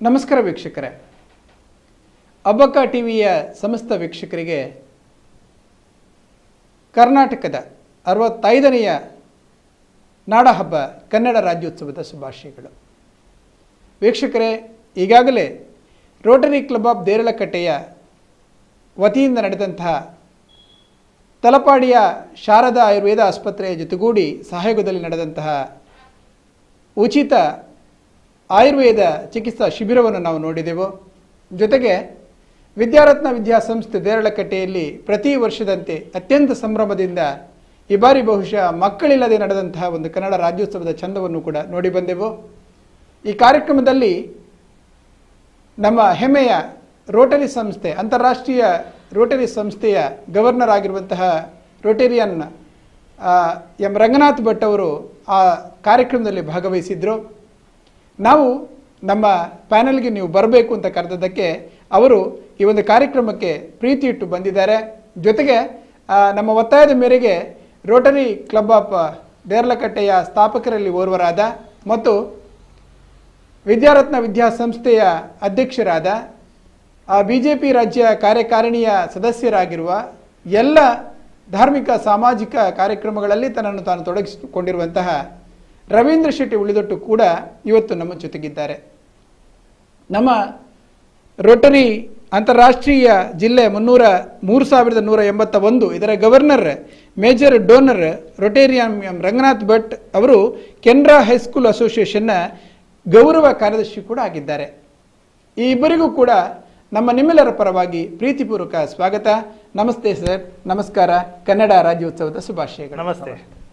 ನಮಸ್ಕಾರ ವೀಕ್ಷಕರೇ ಅಬ್ಬಕ್ಕ ಟಿವಿಯ ಸಮಸ್ತ ವೀಕ್ಷಕರಿಗೆ ಕರ್ನಾಟಕದ ಅರವತ್ತೈದನೆಯ ನಾಡಹಬ್ಬ ಕನ್ನಡ ರಾಜ್ಯೋತ್ಸವದ ಶುಭಾಶಯಗಳು ವೀಕ್ಷಕರೇ ಈಗಾಗಲೇ ರೋಟರಿ ಕ್ಲಬ್ ಆಫ್ ದೇರಳಕಟ್ಟೆಯ ವತಿಯಿಂದ ನಡೆದಂತಹ ತಲಪಾಡಿಯ ಶಾರದಾ ಆಯುರ್ವೇದ ಆಸ್ಪತ್ರೆಯ ಜೊತೆಗೂಡಿ ಸಹಯೋಗದಲ್ಲಿ ನಡೆದಂತಹ ಉಚಿತ ಆಯುರ್ವೇದ ಚಿಕಿತ್ಸಾ ಶಿಬಿರವನ್ನು ನಾವು ನೋಡಿದೆವು ಜೊತೆಗೆ ವಿದ್ಯಾರತ್ನ ವಿದ್ಯಾಸಂಸ್ಥೆ ದೇರಳಕಟ್ಟೆಯಲ್ಲಿ ಪ್ರತಿ ವರ್ಷದಂತೆ ಅತ್ಯಂತ ಸಂಭ್ರಮದಿಂದ ಈ ಬಾರಿ ಬಹುಶಃ ಮಕ್ಕಳಿಲ್ಲದೆ ನಡೆದಂತಹ ಒಂದು ಕನ್ನಡ ರಾಜ್ಯೋತ್ಸವದ ಚಂದವನ್ನು ಕೂಡ ನೋಡಿ ಬಂದೆವು ಈ ಕಾರ್ಯಕ್ರಮದಲ್ಲಿ ನಮ್ಮ ಹೆಮ್ಮೆಯ ರೋಟರಿ ಸಂಸ್ಥೆ ಅಂತಾರಾಷ್ಟ್ರೀಯ ರೋಟರಿ ಸಂಸ್ಥೆಯ ಗವರ್ನರ್ ಆಗಿರುವಂತಹ ರೋಟೇರಿಯನ್ ಆ, ಎಂ ರಂಗನಾಥ್ ಭಟ್ ಅವರು ಆ ಕಾರ್ಯಕ್ರಮದಲ್ಲಿ ಭಾಗವಹಿಸಿದ್ರು ನಾವು ನಮ್ಮ ಪ್ಯಾನೆಲ್ಗೆ ನೀವು ಬರಬೇಕು ಅಂತ ಕರೆದದ್ದಕ್ಕೆ ಅವರು ಈ ಒಂದು ಕಾರ್ಯಕ್ರಮಕ್ಕೆ ಪ್ರೀತಿ ಇಟ್ಟು ಬಂದಿದ್ದಾರೆ ಜೊತೆಗೆ ಆ, ನಮ್ಮ ಒತ್ತಾಯದ ಮೇರೆಗೆ ರೋಟರಿ ಕ್ಲಬ್ ಆಫ್ ದೇರ್ಲಕಟ್ಟೆಯ ಸ್ಥಾಪಕರಲ್ಲಿ ಓರ್ವರಾದ ಮತ್ತು ವಿದ್ಯಾರತ್ನ ವಿದ್ಯಾಸಂಸ್ಥೆಯ ಅಧ್ಯಕ್ಷರಾದ ಬಿ ಜೆ ಪಿ ರಾಜ್ಯ ಕಾರ್ಯಕಾರಿಣಿಯ ಸದಸ್ಯರಾಗಿರುವ ಎಲ್ಲ ಧಾರ್ಮಿಕ ಸಾಮಾಜಿಕ ಕಾರ್ಯಕ್ರಮಗಳಲ್ಲಿ ತನ್ನನ್ನು ತಾನು ತೊಡಗಿಸಿಕೊಂಡಿರುವಂತಹ ರವೀಂದ್ರ ಶೆಟ್ಟಿ ಉಳಿದೊಟ್ಟು ಕೂಡ ಇವತ್ತು ನಮ್ಮ ಜೊತೆಗಿದ್ದಾರೆ ನಮ್ಮ ರೋಟರಿ ಅಂತಾರಾಷ್ಟ್ರೀಯ ಜಿಲ್ಲೆ ಮುನ್ನೂರ ಮೂರು ಸಾವಿರದ ನೂರ ಎಂಬತ್ತ ಒಂದು ಇದರ governor major donor rotarian M Ranganath Bhat ಅವರು ಕೆನರಾ ಹೈಸ್ಕೂಲ್ ಅಸೋಸಿಯೇಷನ್ನ ಗೌರವ ಕಾರ್ಯದರ್ಶಿ ಕೂಡ ಆಗಿದ್ದಾರೆ ಈ ಇಬ್ಬರಿಗೂ ಕೂಡ ನಮ್ಮ ನಿಮ್ಮೆಲ್ಲರ ಪರವಾಗಿ ಪ್ರೀತಿಪೂರ್ವಕ ಸ್ವಾಗತ ನಮಸ್ತೆ ಸರ್ ನಮಸ್ಕಾರ ಕನ್ನಡ ರಾಜ್ಯೋತ್ಸವದ ಶುಭಾಶಯಗಳು ನಮಸ್ತೆ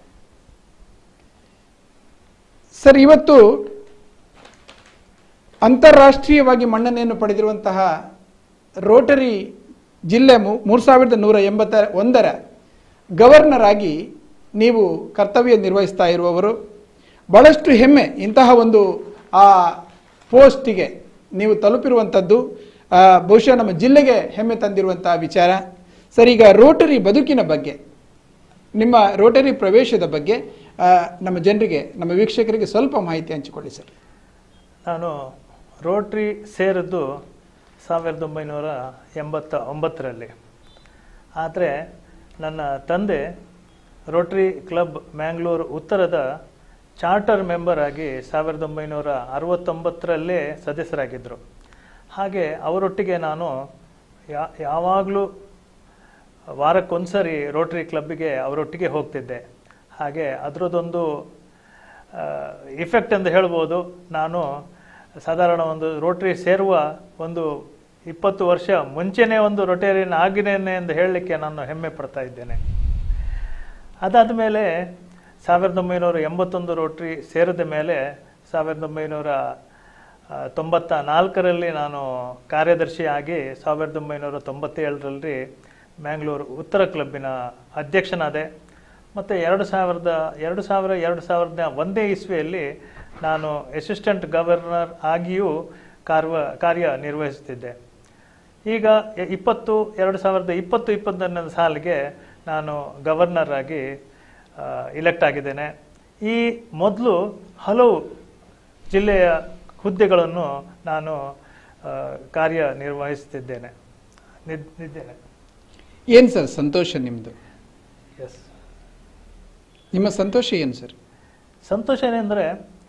ಸರ್ ಇವತ್ತು ಅಂತಾರಾಷ್ಟ್ರೀಯವಾಗಿ ಮನ್ನಣೆಯನ್ನು ಪಡೆದಿರುವಂತಹ ರೋಟರಿ ಜಿಲ್ಲೆ ಮೂ- ಮೂರು ಸಾವಿರದ ನೂರ ಎಂಬತ್ತ ಒಂದರ ಗವರ್ನರ್ ಆಗಿ ನೀವು ಕರ್ತವ್ಯ ನಿರ್ವಹಿಸ್ತಾ ಇರುವವರು ಬಹಳಷ್ಟು ಹೆಮ್ಮೆ ಇಂತಹ ಒಂದು ಆ ಪೋಸ್ಟಿಗೆ ನೀವು ತಲುಪಿರುವಂಥದ್ದು ಆ, ಬಹುಶಃ ನಮ್ಮ ಜಿಲ್ಲೆಗೆ ಹೆಮ್ಮೆ ತಂದಿರುವಂತಹ ವಿಚಾರ ಸರ್ ಈಗ ರೋಟರಿ ಬದುಕಿನ ಬಗ್ಗೆ ನಿಮ್ಮ ರೋಟರಿ ಪ್ರವೇಶದ ಬಗ್ಗೆ ಆ, ನಮ್ಮ ಜನರಿಗೆ ನಮ್ಮ ವೀಕ್ಷಕರಿಗೆ ಸ್ವಲ್ಪ ಮಾಹಿತಿ ಹಂಚಿಕೊಳ್ಳಿ ಸರ್ ನಾನು ರೋಟ್ರಿ ಸೇರಿದ್ದು ಸಾವಿರದ ಒಂಬೈನೂರ ಎಂಬತ್ತ ಒಂಬತ್ತರಲ್ಲಿ ಆದರೆ ನನ್ನ ತಂದೆ ರೋಟ್ರಿ ಕ್ಲಬ್ ಮ್ಯಾಂಗ್ಳೂರು ಉತ್ತರದ ಚಾರ್ಟರ್ ಮೆಂಬರ್ ಆಗಿ ಸಾವಿರದ ಒಂಬೈನೂರ ಅರವತ್ತೊಂಬತ್ತರಲ್ಲೇ ಸದಸ್ಯರಾಗಿದ್ದರು ಹಾಗೆ ಅವರೊಟ್ಟಿಗೆ ನಾನು ಯಾ ಯಾವಾಗಲೂ ವಾರಕ್ಕೊಂದ್ಸರಿ ರೋಟರಿ ಕ್ಲಬ್ಬಿಗೆ ಅವರೊಟ್ಟಿಗೆ ಹೋಗ್ತಿದ್ದೆ ಹಾಗೆ ಅದರದ್ದೊಂದು ಇಫೆಕ್ಟ್ ಎಂದು ಹೇಳ್ಬೋದು ನಾನು ಸಾಧಾರಣ ಒಂದು ರೋಟರಿ ಸೇರುವ ಒಂದು ಇಪ್ಪತ್ತು ವರ್ಷ ಮುಂಚೆನೇ ಒಂದು ರೊಟೇರಿಯನ್ ಆಗಿದ್ದೇನೆ ಎಂದು ಹೇಳಲಿಕ್ಕೆ ನಾನು ಹೆಮ್ಮೆ ಪಡ್ತಾ ಇದ್ದೇನೆ ಅದಾದ ಮೇಲೆ ಸಾವಿರದ ಒಂಬೈನೂರ ಎಂಬತ್ತೊಂದು ರೋಟ್ರಿ ಸೇರಿದ ಮೇಲೆ ಸಾವಿರದ ಒಂಬೈನೂರ ಆ, ತೊಂಬತ್ತ ನಾಲ್ಕರಲ್ಲಿ ನಾನು ಕಾರ್ಯದರ್ಶಿಯಾಗಿ ಸಾವಿರದ ಒಂಬೈನೂರ ತೊಂಬತ್ತೇಳರಲ್ಲಿ ಮ್ಯಾಂಗ್ಳೂರು ಉತ್ತರ ಕ್ಲಬ್ಬಿನ ಅಧ್ಯಕ್ಷನಾದೆ ಮತ್ತು ಎರಡು ಸಾವಿರದ ಎರಡು ಸಾವಿರ ಎರಡು ಸಾವಿರದ ಒಂದೇ ಇಸ್ವಿಯಲ್ಲಿ ನಾನು ಅಸಿಸ್ಟೆಂಟ್ ಗವರ್ನರ್ ಆಗಿಯೂ ಕಾರ್ವ ಕಾರ್ಯ ನಿರ್ವಹಿಸುತ್ತಿದ್ದೆ ಈಗ ಎ- ಇಪ್ಪತ್ತು ಎರಡು ಸಾವಿರದ ಇಪ್ಪತ್ತು ಇಪ್ಪತ್ತೊಂದನೇ ಸಾಲಿಗೆ ನಾನು ಗವರ್ನರ್ ಆಗಿ ಇಲೆಕ್ಟ್ ಆಗಿದ್ದೇನೆ ಈ ಮೊದಲು ಹಲವು ಜಿಲ್ಲೆಯ ಹುದ್ದೆಗಳನ್ನು ನಾನು ಆ, ಕಾರ್ಯನಿರ್ವಹಿಸುತ್ತಿದ್ದೇನೆ ನಿದ್- ನಿದ್ದೇನೆ ಏನು ಸರ್ ಸಂತೋಷ ನಿಮ್ಮದು ಎಸ್ ನಿಮ್ಮ ಸಂತೋಷ ಏನು ಸರ್ ಸಂತೋಷ ಏನೆಂದರೆ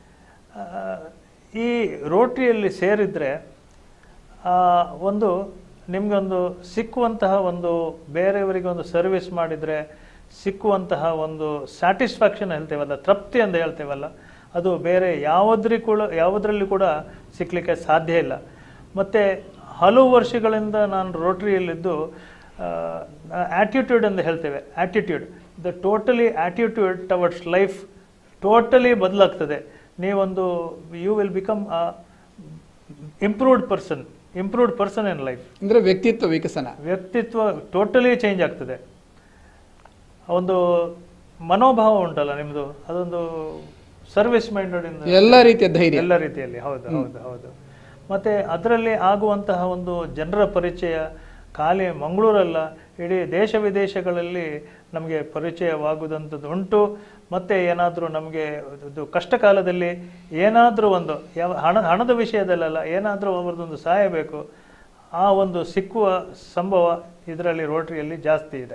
ಈ ರೋಟ್ರಿಯಲ್ಲಿ ಸೇರಿದರೆ ಒಂದು ನಿಮಗೊಂದು ಸಿಕ್ಕುವಂತಹ ಒಂದು ಬೇರೆಯವರಿಗೆ ಒಂದು ಸರ್ವಿಸ್ ಮಾಡಿದರೆ ಸಿಕ್ಕುವಂತಹ ಒಂದು ಸ್ಯಾಟಿಸ್ಫ್ಯಾಕ್ಷನ್ ಹೇಳ್ತೇವಲ್ಲ ತೃಪ್ತಿ ಅಂತ ಹೇಳ್ತೇವಲ್ಲ ಅದು ಬೇರೆ ಯಾವುದ್ರಿ ಕೂಡ ಯಾವುದರಲ್ಲಿ ಕೂಡ ಸಿಕ್ಕಲಿಕ್ಕೆ ಸಾಧ್ಯ ಇಲ್ಲ ಮತ್ತು ಹಲವು ವರ್ಷಗಳಿಂದ ನಾನು ರೋಟ್ರಿಯಲ್ಲಿದ್ದು ಆಟಿಟ್ಯೂಡ್ ಅಂತ ಹೇಳ್ತೇವೆ attitude the totally attitude towards life totally ಬದಲಾಗ್ತದೆ ನೀವೊಂದು you will become a improved person improved person in life ಅಂದರೆ ವ್ಯಕ್ತಿತ್ವ ವಿಕಸನ ವ್ಯಕ್ತಿತ್ವ ಟೋಟಲಿ ಚೇಂಜ್ ಆಗ್ತದೆ ಒಂದು ಮನೋಭಾವ ಉಂಟಲ್ಲ ನಿಮ್ಮದು ಅದೊಂದು ಸರ್ವಿಸ್ ಮೈಂಡೆಡ್ ಇಂದ ಎಲ್ಲ ರೀತಿಯ ಧೈರ್ಯ ಎಲ್ಲ ರೀತಿಯಲ್ಲಿ ಹೌದು ಹೌದು ಹೌದು ಮತ್ತೆ ಅದರಲ್ಲಿ ಆಗುವಂತಹ ಒಂದು ಜನರ ಪರಿಚಯ ಖಾಲಿ ಮಂಗಳೂರಲ್ಲ ಇಡೀ ದೇಶ ವಿದೇಶಗಳಲ್ಲಿ ನಮಗೆ ಪರಿಚಯವಾಗುವುದಂಥದ್ದು ಉಂಟು ಮತ್ತು ಏನಾದರೂ ನಮಗೆ ಇದು ಕಷ್ಟ ಕಾಲದಲ್ಲಿ ಏನಾದರೂ ಒಂದು ಯಾವ ಹಣ ಹಣದ ವಿಷಯದಲ್ಲೆಲ್ಲ ಏನಾದರೂ ಅವರದೊಂದು ಸಹಾಯ ಬೇಕು ಆ ಒಂದು ಸಿಕ್ಕುವ ಸಂಭವ ಇದರಲ್ಲಿ ರೋಟರಿಯಲ್ಲಿ ಜಾಸ್ತಿ ಇದೆ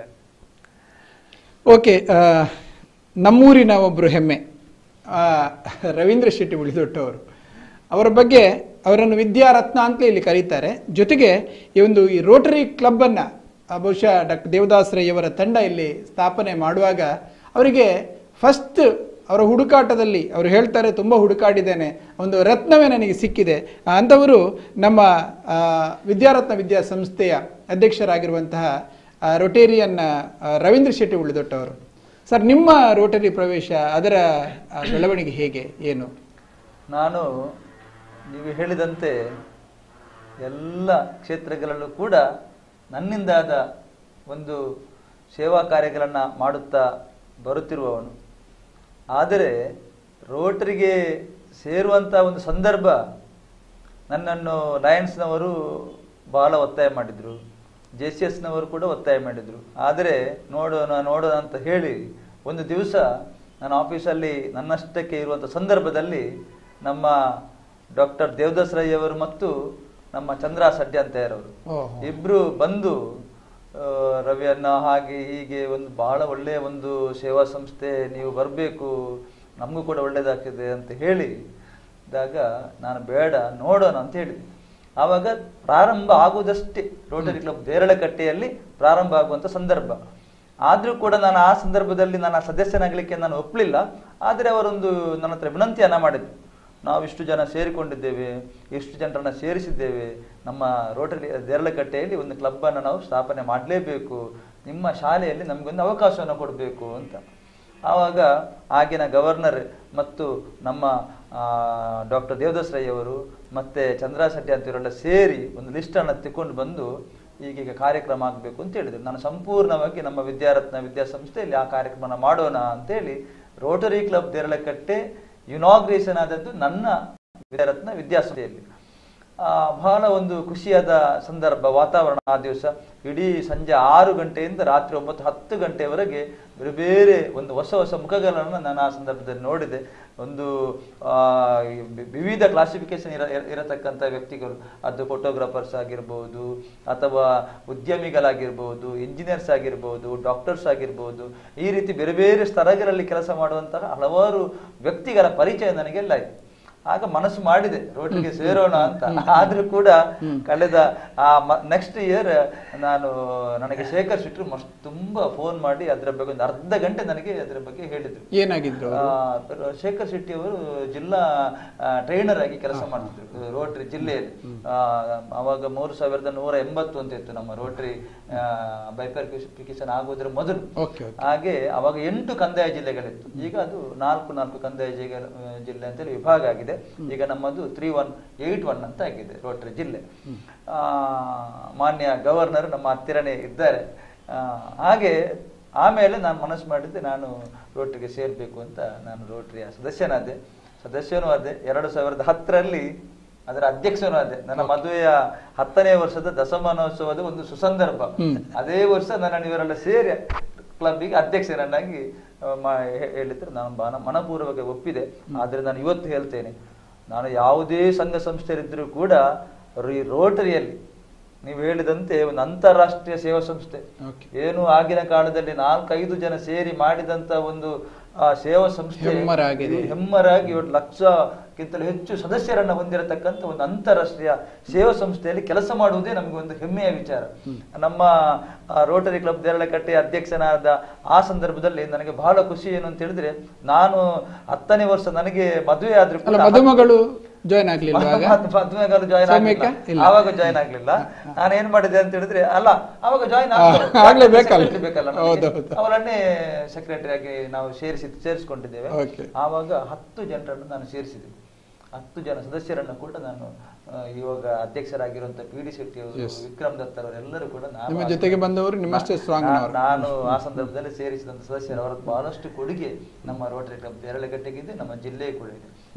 ಓಕೆ ಆ, ನಮ್ಮೂರಿನ ಒಬ್ಬರು ಹೆಮ್ಮೆ ಆ, ರವೀಂದ್ರ ಶೆಟ್ಟಿ ಉಳಿದೊಟ್ಟವರು ಅವರ ಬಗ್ಗೆ ಅವರನ್ನು ವಿದ್ಯಾರತ್ನ ಅಂತಲೇ ಇಲ್ಲಿ ಕರೀತಾರೆ ಜೊತೆಗೆ ಈ ಒಂದು ಈ ರೋಟರಿ ಕ್ಲಬ್ಬನ್ನು ಬಹುಶಃ ಡಾಕ್ಟರ್ ದೇವದಾಸ್ ರೈ ಅವರ ತಂಡ ಇಲ್ಲಿ ಸ್ಥಾಪನೆ ಮಾಡುವಾಗ ಅವರಿಗೆ ಫಸ್ಟ್ ಅವರ ಹುಡುಕಾಟದಲ್ಲಿ ಅವರು ಹೇಳ್ತಾರೆ ತುಂಬ ಹುಡುಕಾಡಿದ್ದೇನೆ ಒಂದು ರತ್ನವೇ ನನಗೆ ಸಿಕ್ಕಿದೆ ಆ, ಅಂಥವರು ನಮ್ಮ ಆ, ವಿದ್ಯಾರತ್ನ ವಿದ್ಯಾಸಂಸ್ಥೆಯ ಅಧ್ಯಕ್ಷರಾಗಿರುವಂತಹ ಆ, ರೊಟೇರಿಯನ್ ಆ, ರವೀಂದ್ರ ಶೆಟ್ಟಿ ಉಳಿದೊಟ್ಟವರು ಸರ್ ನಿಮ್ಮ ರೋಟರಿ ಪ್ರವೇಶ ಅದರ ಆ, ಬೆಳವಣಿಗೆ ಹೇಗೆ ಏನು ನಾನು ನೀವು ಹೇಳಿದಂತೆ ಎಲ್ಲ ಕ್ಷೇತ್ರಗಳಲ್ಲೂ ಕೂಡ ನನ್ನಿಂದಾದ ಒಂದು ಸೇವಾ ಕಾರ್ಯಗಳನ್ನು ಮಾಡುತ್ತಾ ಬರುತ್ತಿರುವವನು ಆದರೆ ರೋಟರಿಗೆ ಸೇರುವಂಥ ಒಂದು ಸಂದರ್ಭ ನನ್ನನ್ನು ಲಯನ್ಸ್ನವರು ಬಹಳ ಒತ್ತಾಯ ಮಾಡಿದರು ಜೆ ಸಿ ಎಸ್ನವರು ಕೂಡ ಒತ್ತಾಯ ಮಾಡಿದರು ಆದರೆ ನೋಡೋಣ ನೋಡೋಣ ಅಂತ ಹೇಳಿ ಒಂದು ದಿವಸ ನನ್ನ ಆಫೀಸಲ್ಲಿ ನನ್ನಷ್ಟಕ್ಕೆ ಇರುವಂಥ ಸಂದರ್ಭದಲ್ಲಿ ನಮ್ಮ ಡಾಕ್ಟರ್ ದೇವದಾಸ್ ರೈ ಅವರು ಮತ್ತು ನಮ್ಮ ಚಂದ್ರ ಸಡ್ಯಾಂತಯ್ಯರವರು ಓಹೋ. ಇಬ್ರು ಬಂದು ಆ, ರವಿಯನ್ನ ಹಾಗೆ ಹೀಗೆ ಒಂದು ಬಹಳ ಒಳ್ಳೆಯ ಒಂದು ಸೇವಾ ಸಂಸ್ಥೆ ನೀವು ಬರಬೇಕು ನಮಗೂ ಕೂಡ ಒಳ್ಳೇದಾಗ್ತದೆ ಅಂತ ಹೇಳಿ ಇದ್ದಾಗ ನಾನು ಬೇಡ ನೋಡೋಣ ಅಂತ ಹೇಳಿದೆ ಆವಾಗ ಪ್ರಾರಂಭ ಆಗುವುದಷ್ಟೇ ರೋಟರಿ ಕ್ಲಬ್ ದೇರಳಕಟ್ಟೆಯಲ್ಲಿ ಪ್ರಾರಂಭ ಆಗುವಂತ ಸಂದರ್ಭ ಆದ್ರೂ ಕೂಡ ನಾನು ಆ ಸಂದರ್ಭದಲ್ಲಿ ನಾನು ಆ ಸದಸ್ಯನಾಗಲಿಕ್ಕೆ ನಾನು ಒಪ್ಪಲಿಲ್ಲ ಆದರೆ ಅವರೊಂದು ನನ್ನ ಹತ್ರ ವಿನಂತಿಯನ್ನ ಮಾಡಿದ್ರು ನಾವು ಇಷ್ಟು ಜನ ಸೇರಿಕೊಂಡಿದ್ದೇವೆ ಇಷ್ಟು ಜನರನ್ನ ಸೇರಿಸಿದ್ದೇವೆ ನಮ್ಮ ರೋಟರಿ ದೇರಳಕಟ್ಟೆಯಲ್ಲಿ ಒಂದು ಕ್ಲಬ್ ಅನ್ನು ನಾವು ಸ್ಥಾಪನೆ ಮಾಡಲೇಬೇಕು ನಿಮ್ಮ ಶಾಲೆಯಲ್ಲಿ ನಮಗೊಂದು ಅವಕಾಶವನ್ನು ಕೊಡಬೇಕು ಅಂತ ಆವಾಗ ಆಗಿನ ಗವರ್ನರ್ ಮತ್ತು ನಮ್ಮ ಡಾಕ್ಟರ್ ದೇವದಾಸ್ ರೈ ಅವರು ಮತ್ತೆ ಚಂದ್ರ ಶೆಟ್ಟಿ ಅಂತ ಇವರೆಲ್ಲ ಸೇರಿ ಒಂದು ಲಿಸ್ಟನ್ನು ತಗೊಂಡು ಬಂದು ಈಗೀಗ ಕಾರ್ಯಕ್ರಮ ಆಗಬೇಕು ಅಂತ ಹೇಳಿದ್ರು ನಾನು ಸಂಪೂರ್ಣವಾಗಿ ನಮ್ಮ ವಿದ್ಯಾರತ್ನ ವಿದ್ಯಾಸಂಸ್ಥೆಯಲ್ಲಿ ಆ ಕಾರ್ಯಕ್ರಮ ಮಾಡೋಣ ಅಂತೇಳಿ ರೋಟರಿ ಕ್ಲಬ್ ದೇರಳಕಟ್ಟೆ ಯುನಾಗ್ರೇಷನ್ ಆದದ್ದು ನನ್ನ ವಿದ್ಯಾರತ್ನ ವಿದ್ಯಾಸಂಸ್ಥೆಯಲ್ಲಿ ಆ, ಬಹಳ ಒಂದು ಖುಷಿಯಾದ ಸಂದರ್ಭ ವಾತಾವರಣ ಆ ದಿವಸ ಇಡೀ ಸಂಜೆ ಆರು ಗಂಟೆಯಿಂದ ರಾತ್ರಿ ಒಂಬತ್ತು ಹತ್ತು ಗಂಟೆವರೆಗೆ ಬೇರೆ ಬೇರೆ ಒಂದು ಹೊಸ ಹೊಸ ಮುಖಗಳನ್ನು ನಾನು ಆ ಸಂದರ್ಭದಲ್ಲಿ ನೋಡಿದೆ ಒಂದು ಆ, ವಿ- ವಿವಿಧ ಕ್ಲಾಸಿಫಿಕೇಶನ್ ಇರ ಇರ- ಇರತಕ್ಕಂಥ ವ್ಯಕ್ತಿಗಳು ಅದು ಫೋಟೋಗ್ರಾಫರ್ಸ್ ಆಗಿರ್ಬೋದು ಅಥವಾ ಉದ್ಯಮಿಗಳಾಗಿರ್ಬೋದು ಇಂಜಿನಿಯರ್ಸ್ ಆಗಿರ್ಬೋದು ಡಾಕ್ಟರ್ಸ್ ಆಗಿರ್ಬೋದು ಈ ರೀತಿ ಬೇರೆ ಬೇರೆ ಸ್ತರಗಳಲ್ಲಿ ಕೆಲಸ ಮಾಡುವಂತಹ ಹಲವಾರು ವ್ಯಕ್ತಿಗಳ ಪರಿಚಯ ನನಗೆಲ್ಲ ಆಯ್ತು ಆಗ ಮನಸ್ಸು ಮಾಡಿದೆ ರೋಟಿಗೆ ಸೇರೋಣ ಅಂತ ಆದ್ರೂ ಕೂಡ ಕಳೆದ ಆ ನೆಕ್ಸ್ಟ್ ಇಯರ್ ನಾನು ನನಗೆ ಶೇಖರ್ ಶೆಟ್ರು ಮಸ್ತ್ ತುಂಬಾ ಫೋನ್ ಮಾಡಿ ಅದರ ಬಗ್ಗೆ ಒಂದು ಅರ್ಧ ಗಂಟೆ ನನಗೆ ಅದರ ಬಗ್ಗೆ ಹೇಳಿದ್ರು ಏನಾಗಿದ್ರು ಆ, ಅವರು ಶೇಖರ್ ಶೆಟ್ಟಿ ಅವರು ಜಿಲ್ಲಾ ಟ್ರೈನರ್ ಆಗಿ ಕೆಲಸ ಮಾಡ್ತಿದ್ರು ರೋಟರಿ ಜಿಲ್ಲೆಯಲ್ಲಿ ಆ, ಅವಾಗ ಮೂರು ಸಾವಿರದ ನೂರ ಎಂಬತ್ತು ಅಂತ ಇತ್ತು ನಮ್ಮ ರೋಟರಿ ಬೈಪರ್ಫಿಕೇಶನ್ ಆಗೋದ್ರ ಮೊದಲು ಓಕೆ ಓಕೆ ಹಾಗೆ ಅವಾಗ ಎಂಟು ಕಂದಾಯ ಜಿಲ್ಲೆಗಳಿತ್ತು ಈಗ ಅದು ನಾಲ್ಕು ನಾಲ್ಕು ಕಂದಾಯ ಜಿಲ್ಲೆ ಜಿಲ್ಲೆ ಅಂತೇಳಿ ವಿಭಾಗ ಆಗಿದೆ ಈಗ ನಮ್ಮದು ತ್ರೀ ಒನ್ ಏಟ್ ಒನ್ ಅಂತ ಆಗಿದೆ ರೋಟರಿ ಜಿಲ್ಲೆ ಆ, ಮಾನ್ಯ ಗವರ್ನರ್ ನಮ್ಮ ಹತ್ತಿರನೇ ಇದ್ದಾರೆ ಆ, ಹಾಗೆ ಆಮೇಲೆ ನಾನು ಮನಸ್ಸು ಮಾಡಿದ್ದೆ ನಾನು ರೋಟರಿಗೆ ಸೇರ್ಬೇಕು ಅಂತ ನಾನು ರೋಟರಿಯ ಸದಸ್ಯನಾದೆ ಸದಸ್ಯನೂ ಆದೆ ಎರಡು ಸಾವಿರದ ಹತ್ತರಲ್ಲಿ ಅದರ ಅಧ್ಯಕ್ಷನೂ ಆದೆ ನನ್ನ ಮದುವೆಯ ಹತ್ತನೇ ವರ್ಷದ ದಶಮಾನೋತ್ಸವದ ಒಂದು ಸುಸಂದರ್ಭ ಅದೇ ವರ್ಷ ನನ್ನ ಇವರೆಲ್ಲ ಸೇರಿ ಕ್ಲಬ್ಬಿಗೆ ಅಧ್ಯಕ್ಷರನ್ನಾಗಿ ಆ, ಮಾ- ಹೇ- ಹೇಳಿದ್ರೆ ನಾನು ಬಹಳ ಮನಪೂರ್ವಕ ಒಪ್ಪಿದೆ ಆದ್ರೆ ನಾನು ಇವತ್ತು ಹೇಳ್ತೇನೆ ನಾನು ಯಾವುದೇ ಸಂಘ ಸಂಸ್ಥೆಯಲ್ಲಿದ್ದರೂ ಕೂಡ ಈ ರೋಟರಿಯಲ್ಲಿ ನೀವು ಹೇಳಿದಂತೆ ಒಂದು ಅಂತಾರಾಷ್ಟ್ರೀಯ ಸೇವಾ ಸಂಸ್ಥೆ ಓಕೆ ಏನು ಆಗಿನ ಕಾಲದಲ್ಲಿ ನಾಲ್ಕೈದು ಜನ ಸೇರಿ ಮಾಡಿದಂತ ಒಂದು ಆ ಸೇವಾ ಸಂಸ್ಥೆ ಹೆಮ್ಮರಾಗಿದೆ. ಇದು ಹೆಮ್ಮರಾಗಿ ಇವತ್ತು ಲಕ್ಷಕ್ಕಿಂತಲೂ ಹೆಚ್ಚು ಸದಸ್ಯರನ್ನ ಹೊಂದಿರತಕ್ಕಂಥ ಒಂದು ಅಂತಾರಾಷ್ಟ್ರೀಯ ಸೇವಾ ಸಂಸ್ಥೆಯಲ್ಲಿ ಕೆಲಸ ಮಾಡುವುದೇ ನಮಗೆ ಒಂದು ಹೆಮ್ಮೆಯ ವಿಚಾರ ನಮ್ಮ ಆ, ರೋಟರಿ ಕ್ಲಬ್ ದೇರಳಕಟ್ಟೆ ಅಧ್ಯಕ್ಷನಾದ ಆ ಸಂದರ್ಭದಲ್ಲಿ ನನಗೆ ಬಹಳ ಖುಷಿ ಏನು ಅಂತ ಹೇಳಿದ್ರೆ ನಾನು ಹತ್ತನೇ ವರ್ಷ ನನಗೆ ಮದುವೆ ಆದ್ರೂ ಅಲ್ಲ ಕೂಡ ಮದುಮಗಳು ಜಾಯ್ನ್ ಆಗ್ಲಿಲ್ಲ ಆಗ ಮದುವೆಗಾಲ ಜಾಯ್ನ್ ಸೌಮ್ಯಕ್ಕ? ಆಗ್ಲಿಲ್ಲ ಇಲ್ಲ. ಆವಾಗ ಜಾಯ್ನ್ ಆಗ್ಲಿಲ್ಲ ನಾನು ಏನ್ ಮಾಡಿದೆ ಅಂತ ಹೇಳಿದ್ರೆ ಅಲ್ಲ ಅವಾಗ ಜಾಯ್ನ್ ಆ, ಆಗ್ಲೇಬೇಕಲ್ಲ? ಬೇಕಲ್ಲ ಹೌದು, ನಮ್ಗೆ. ಹೌದು. ಅವರನ್ನೇ ಸೆಕ್ರೆಟರಿ ಆಗಿ ನಾವು ಸೇರಿಸಿ ಸೇರಿಸಿಕೊಂಡಿದ್ದೇವೆ Okay. ಆವಾಗ ಹತ್ತು ಜನರನ್ನು ನಾನು ಸೇರಿಸಿದೆ ಹತ್ತು ಜನ ಸದಸ್ಯರನ್ನು ಕೂಡ ನಾನು ಆ, ಇವಾಗ ಅಧ್ಯಕ್ಷರಾಗಿರುವಂತ ಪಿ ಡಿ ಶೆಟ್ಟಿ ಅವರು Yes. ವಿಕ್ರಮ್ ದತ್ ಅವರು ಎಲ್ಲರೂ ಕೂಡ ನಾನು ನಿಮ್ಮ ಆ ಜೊತೆಗೆ ಸಂದರ್ಭ- ಬಂದವರು ನಿಮ್ಮಷ್ಟೇ strong ನಾ- ನವರು. ನಾನು ಆ ಸಂದರ್ಭದಲ್ಲಿ ಸೇರಿಸಿದಂತ ಸದಸ್ಯರು ಅವರ ಬಹಳಷ್ಟು ಕೊಡುಗೆ ನಮ್ಮ ರೋಟರಿ ಕ್ಲಬ್ ದೇರಳಗಟ್ಟೆಗಿದೆ ನಮ್ಮ ಜಿಲ್ಲೆ ಕೂಡ ಇದೆ